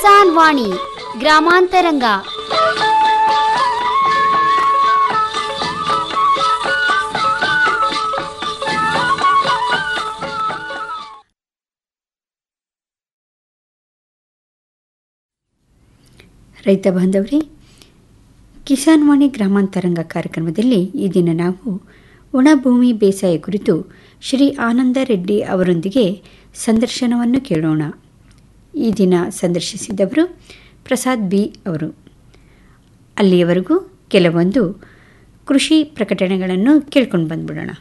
ಕಿಸಾನ್ ವಾಣಿ ಗ್ರಾಮಾಂತರಂಗ ರೈತ ಬಾಂಧವರೇ ಕಿಸಾನ್ ವಾಣಿ ಗ್ರಾಮಾಂತರಂಗ ಕಾರ್ಯಕ್ರಮದಲ್ಲಿ ಈ ದಿನ ನಾವು ಒಣಭೂಮಿ ಬೇಸಾಯ ಕುರಿತು ಶ್ರೀ ಆನಂದ ರೆಡ್ಡಿ ಅವರೊಂದಿಗೆ ಸಂದರ್ಶನವನ್ನು ಕೇಳೋಣ ಈ ದಿನ ಸಂದರ್ಶಿಸಿದವರು ಪ್ರಸಾದ್ ಬಿ ಅವರು ಅಲ್ಲಿಯವರೆಗೂ ಕೆಲವೊಂದು ಕೃಷಿ ಪ್ರಕಟಣೆಗಳನ್ನು ಕೇಳ್ಕೊಂಡು ಬಂದ್ಬಿಡೋಣ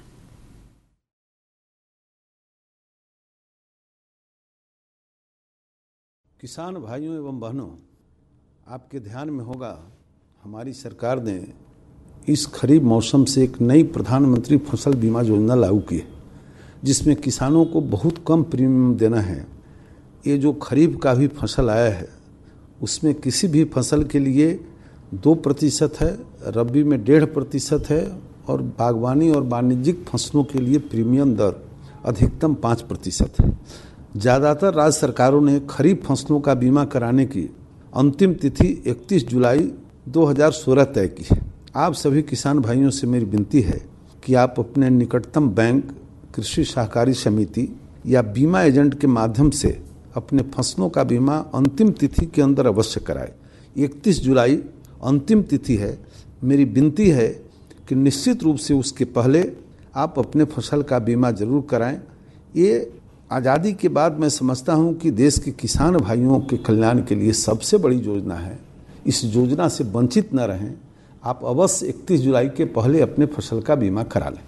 किसान भाइयों एवं बहनों आपके ध्यान में होगा हमारी सरकार ने इस खरीफ मौसम से एक नई प्रधानमंत्री फसल बीमा योजना लागू की है जिसमें किसानों को बहुत कम प्रीमियम देना है ये जो खरीफ का भी फसल आया है उसमें किसी भी फसल के लिए दो प्रतिशत है रबी में डेढ़ प्रतिशत है और बागवानी और वाणिज्यिक फसलों के लिए प्रीमियम दर अधिकतम पाँच प्रतिशत है ज़्यादातर राज्य सरकारों ने खरीफ फसलों का बीमा कराने की अंतिम तिथि 31 जुलाई 2016 तय की है आप सभी किसान भाइयों से मेरी विनती है कि आप अपने निकटतम बैंक कृषि सहकारी समिति या बीमा एजेंट के माध्यम से अपने फसलों का बीमा अंतिम तिथि के अंदर अवश्य कराएं 31 जुलाई अंतिम तिथि है मेरी विनती है कि निश्चित रूप से उसके पहले आप अपने फसल का बीमा जरूर कराएं ये आज़ादी के बाद मैं समझता हूं कि देश के किसान भाइयों के कल्याण के लिए सबसे बड़ी योजना है इस योजना से वंचित न रहें आप अवश्य 31 जुलाई के पहले अपने फसल का बीमा करा लें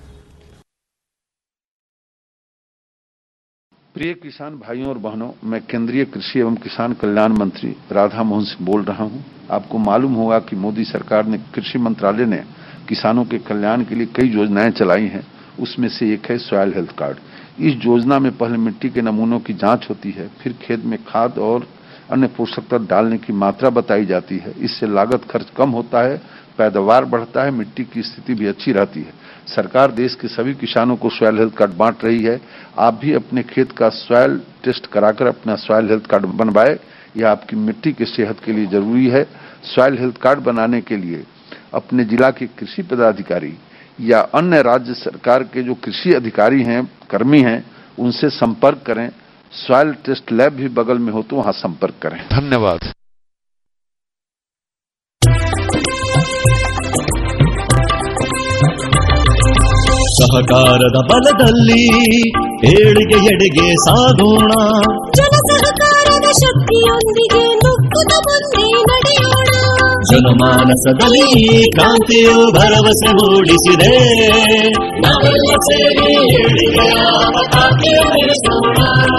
प्रिय किसान भाइयों और बहनों मैं केंद्रीय कृषि एवं किसान कल्याण मंत्री राधा मोहन सिंह बोल रहा हूं आपको मालूम होगा कि मोदी सरकार ने कृषि मंत्रालय ने किसानों के कल्याण के लिए कई योजनाएं चलाई हैं उसमें से एक है सॉयल हेल्थ कार्ड इस योजना में पहले मिट्टी के नमूनों की जांच होती है फिर खेत में खाद और अन्य पोषक तत्व डालने की मात्रा बताई जाती है इससे लागत खर्च कम होता है पैदावार बढ़ता है मिट्टी की स्थिति भी अच्छी रहती है सरकार देश के सभी किसानों को सॉयल हेल्थ कार्ड बांट रही है आप भी अपने खेत का सॉयल टेस्ट कराकर अपना सॉयल हेल्थ कार्ड बनवाए यह आपकी मिट्टी की सेहत के लिए जरूरी है सॉयल हेल्थ कार्ड बनाने के लिए अपने जिला के कृषि पदाधिकारी या अन्य राज्य सरकार के जो कृषि अधिकारी हैं कर्मी हैं उनसे संपर्क करें सॉयल टेस्ट लैब भी बगल में हो तो वहां संपर्क करें धन्यवाद ಸಹಕಾರದ ಬಲದಲ್ಲಿ ಏಳಿಗೆ ಎಡೆಗೆ ಸಾಗೋಣ ಜನ ಸಹಕಾರದ ಶಕ್ತಿಯೊಂದಿಗೆ ನುಗ್ಗುತ್ತ ಮುಂದೆ ನಡೆಯೋಣ ಜನಮಾನಸದಲ್ಲಿ ಕ್ರಾಂತಿಯು ಭರವಸೆ ಮೂಡಿಸಿದೆ ನಾವೆಲ್ಲ ಸೇರಿ ಏಳಿಗೆಯ ಪತಾಕೆ ಬೆಳೆಸೋಣ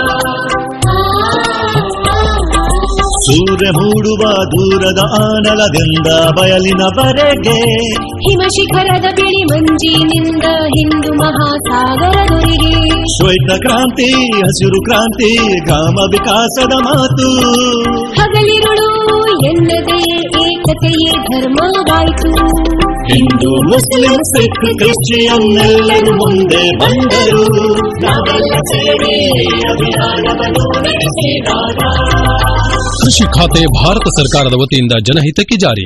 ಸೂರ್ಯ ಮೂಡುವ ದೂರದ ಆನಲದಿಂದ ಬಯಲಿನವರೆಗೆ ಹಿಮ ಶಿಖರದ ಬಿಳಿ ಮಂಜಿನಿಂದ ಹಿಂದೂ ಮಹಾಸಾಗರದೊರೆಗೆ ಶ್ವೇತ ಕ್ರಾಂತಿ ಹಸಿರು ಕ್ರಾಂತಿ ಗ್ರಾಮ ವಿಕಾಸದ ಮಾತು ಹಗಲಿರುಳು ಎನ್ನದೆ ಏಕತೆಯೇ ಧರ್ಮವಾಯಿತು ಹಿಂದೂ ಮುಸ್ಲಿಂ ಸಿಖ್ ಕ್ರಿಶ್ಚಿಯನ್ ಎಲ್ಲರೂ ಮುಂದೆ ಬಂದರು ನಾವೆಲ್ಲ ಸೇರಿ ಅಭಿಯಾನವನ್ನು ನಡೆಸಿದಾಗ ಕೃಷಿ ಖಾತೆ ಭಾರತ ಸರ್ಕಾರದ ವತಿಯಿಂದ ಜನಹಿತಕ್ಕೆ ಜಾರಿ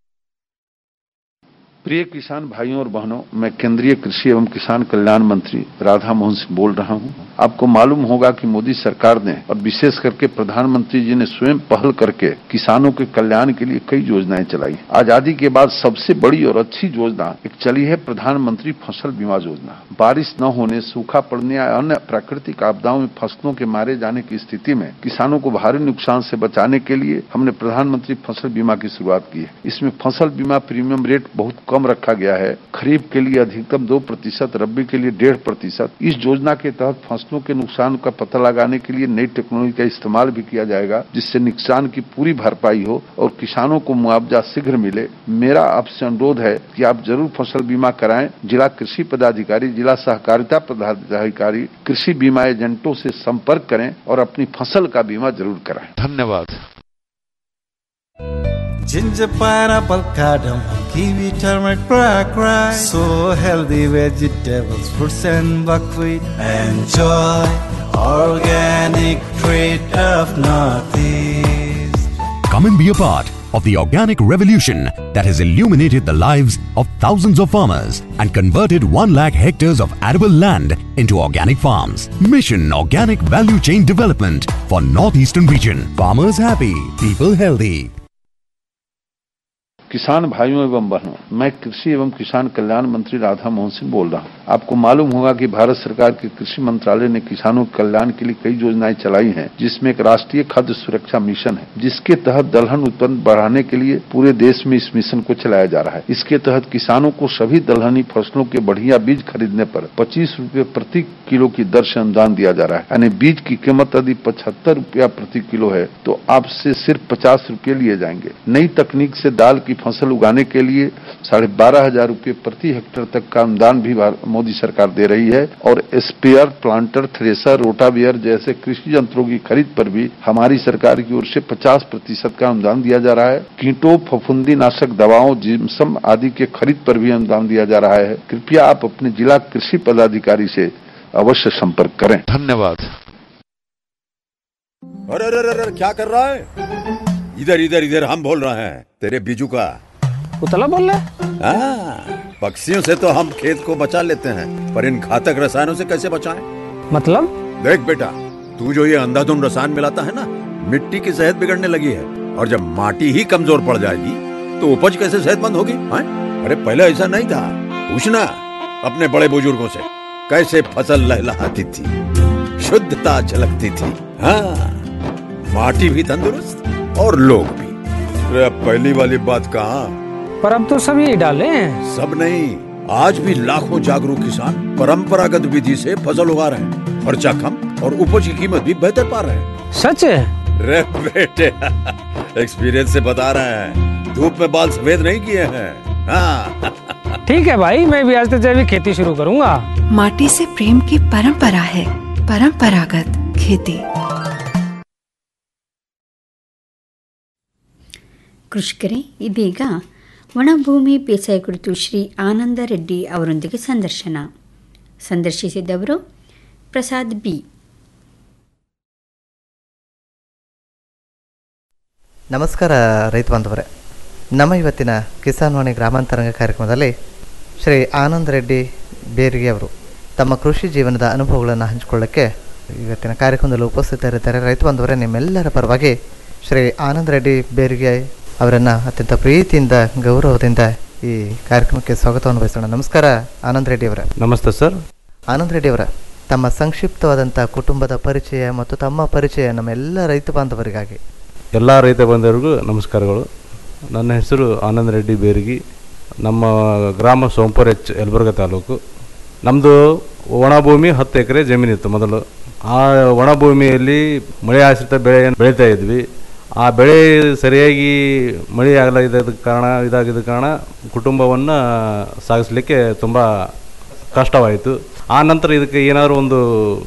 प्रिय किसान भाइयों और बहनों मैं केंद्रीय कृषि एवं किसान कल्याण मंत्री राधा मोहन सिंह बोल रहा हूं आपको मालूम होगा कि मोदी सरकार ने और विशेष करके प्रधानमंत्री जी ने स्वयं पहल करके किसानों के कल्याण के लिए कई योजनाएं चलाई आजादी के बाद सबसे बड़ी और अच्छी योजना एक चली है प्रधानमंत्री फसल बीमा योजना बारिश न होने सूखा पड़ने या अन्य प्राकृतिक आपदाओं में फसलों के मारे जाने की स्थिति में किसानों को भारी नुकसान से बचाने के लिए हमने प्रधानमंत्री फसल बीमा की शुरुआत की है इसमें फसल बीमा प्रीमियम रेट बहुत कम रखा गया है खरीफ के लिए अधिकतम दो प्रतिशत रबी के लिए डेढ़ प्रतिशत इस योजना के तहत फसलों के नुकसान का पता लगाने के लिए नई टेक्नोलॉजी का इस्तेमाल भी किया जाएगा जिससे नुकसान की पूरी भरपाई हो और किसानों को मुआवजा शीघ्र मिले मेरा आपसे अनुरोध है कि आप जरूर फसल बीमा कराएं जिला कृषि पदाधिकारी जिला सहकारिता पदाधिकारी कृषि बीमा एजेंटों से संपर्क करें और अपनी फसल का बीमा जरूर कराएं धन्यवाद Ginger, pineapple, cardamom, kiwi, turmeric, black rice. So healthy vegetables, fruits and buckwheat. Enjoy organic treat of Northeast. Come and be a part of the organic revolution that has illuminated the lives of thousands of farmers and converted 1 lakh hectares of arable land into organic farms. Mission Organic Value Chain Development for Northeastern Region. Farmers happy, people healthy. किसान भाइयों एवं बहनों मैं कृषि एवं किसान कल्याण मंत्री राधा मोहन सिंह बोल रहा हूं आपको मालूम होगा कि भारत सरकार के कृषि मंत्रालय ने किसानों के कल्याण के लिए कई योजनाएं चलाई हैं जिसमें एक राष्ट्रीय खाद्य सुरक्षा मिशन है जिसके तहत दलहन उत्पन्न बढ़ाने के लिए पूरे देश में इस मिशन को चलाया जा रहा है इसके तहत किसानों को सभी दलहनी फसलों के बढ़िया बीज खरीदने पर पच्चीस रूपये प्रति किलो की दर से अनुदान दिया जा रहा है यानी बीज की कीमत यदि पचहत्तर रूपया प्रति किलो है तो आपसे सिर्फ पचास रूपये लिए जाएंगे नई तकनीक से दाल की फसल उगाने के लिए साढ़े बारह हजार रूपये प्रति हेक्टेयर तक का अनुदान भी भार- मोदी सरकार दे रही है और स्पेयर प्लांटर थ्रेसर रोटावियर जैसे कृषि यंत्रों की खरीद पर भी हमारी सरकार की ओर से 50 प्रतिशत का अनुदान दिया जा रहा है कीटों फफूंदी नाशक दवाओं जिम्सम आदि के खरीद पर भी अनुदान दिया जा रहा है कृपया आप अपने जिला कृषि पदाधिकारी से अवश्य संपर्क करें धन्यवाद अरे अरे अरे अरे, क्या कर रहा है इधर इधर इधर हम बोल रहे हैं तेरे बीजू का उतला बोल रहा हाँ, पक्षियों से तो हम खेत को बचा लेते हैं पर इन घातक रसायनों से कैसे बचाएं? मतलब देख बेटा तू जो ये अंधाधुंध रसायन मिलाता है ना मिट्टी की सेहत बिगड़ने लगी है और जब माटी ही कमजोर पड़ जाएगी तो उपज कैसे सेहतमंद होगी हाँ? अरे पहले ऐसा नहीं था पूछना अपने बड़े बुजुर्गों से कैसे फसल लहलहाती थी शुद्धता झलकती थी हाँ माटी भी तंदुरुस्त और लोग भी अरे अब पहली वाली बात कहाँ पर अब तो सब यही डाले हैं सब नहीं आज भी लाखों जागरूक किसान परंपरागत विधि से फसल उगा रहे हैं खर्चा कम और उपज की कीमत भी बेहतर पा रहे हैं सच है रे बेटे एक्सपीरियंस से बता रहे हैं धूप में बाल सफेद नहीं किए हैं हाँ ठीक है भाई मैं भी आज से जैविक खेती शुरू करूंगा माटी से प्रेम की परंपरा है परंपरागत खेती ಕೃಷಿಕರೇ ಇದೀಗ ಒಣಭೂಮಿ ಬೇಸಾಯ ಕುರಿತು ಶ್ರೀ ಆನಂದ ರೆಡ್ಡಿ ಅವರೊಂದಿಗೆ ಸಂದರ್ಶನ ಸಂದರ್ಶಿಸಿದವರು ಪ್ರಸಾದ್ ಬಿ ನಮಸ್ಕಾರ ರೈತ ಬಾಂಧವರೇ ನಮ್ಮ ಇವತ್ತಿನ ಕಿಸಾನ್ ವಾಣಿ ಗ್ರಾಮಾಂತರಂಗ ಕಾರ್ಯಕ್ರಮದಲ್ಲಿ ಶ್ರೀ ಆನಂದ್ ರೆಡ್ಡಿ ಬೇರಿಗೆ ಅವರು ತಮ್ಮ ಕೃಷಿ ಜೀವನದ ಅನುಭವಗಳನ್ನು ಹಂಚಿಕೊಳ್ಳಕ್ಕೆ ಇವತ್ತಿನ ಕಾರ್ಯಕ್ರಮದಲ್ಲಿ ಉಪಸ್ಥಿತರಿದ್ದಾರೆ ರೈತ ಬಾಂಧವರೇ ನಿಮ್ಮೆಲ್ಲರ ಪರವಾಗಿ ಶ್ರೀ ಆನಂದ್ ರೆಡ್ಡಿ ಬೇರಿಗೆ ಅವರನ್ನು ಅತ್ಯಂತ ಪ್ರೀತಿಯಿಂದ ಗೌರವದಿಂದ ಈ ಕಾರ್ಯಕ್ರಮಕ್ಕೆ ಸ್ವಾಗತವನ್ನು ಬಯಸೋಣ ನಮಸ್ಕಾರ ಆನಂದ್ ರೆಡ್ಡಿ ಅವರೇ ನಮಸ್ತೆ ಸರ್ ಆನಂದ್ ರೆಡ್ಡಿ ಅವರ ತಮ್ಮ ಸಂಕ್ಷಿಪ್ತವಾದಂಥ ಕುಟುಂಬದ ಪರಿಚಯ ಮತ್ತು ತಮ್ಮ ಪರಿಚಯ ನಮ್ಮ ಎಲ್ಲ ರೈತ ಬಾಂಧವರಿಗಾಗಿ ಎಲ್ಲ ರೈತ ಬಂಧುಗಳಿಗೂ ನಮಸ್ಕಾರಗಳು ನನ್ನ ಹೆಸರು ಆನಂದ್ ರೆಡ್ಡಿ ಬೇರ್ಗಿ ನಮ್ಮ ಗ್ರಾಮ ಸೋಂಪುರ್ ಎಚ್ ಯಲಬುರ್ಗ ತಾಲೂಕು ನಮ್ಮದು ಒಣಭೂಮಿ ಹತ್ತು ಎಕರೆ ಜಮೀನಿತ್ತು ಮೊದಲು ಆ ಒಣಭೂಮಿಯಲ್ಲಿ ಮಳೆ ಆಶ್ರಿತ ಬೆಳೆ ಬೆಳೀತಾ ಇದ್ವಿ ಆ ಬೆಳೆ ಸರಿಯಾಗಿ ಮಳೆ ಆಗಲಾಗಿದ್ದ ಕಾರಣ ಇದಾಗಿದ್ದ ಕಾರಣ ಕುಟುಂಬವನ್ನು ಸಾಗಿಸಲಿಕ್ಕೆ ತುಂಬ ಕಷ್ಟವಾಯಿತು ಆ ನಂತರ ಇದಕ್ಕೆ ಏನಾದರೂ ಒಂದು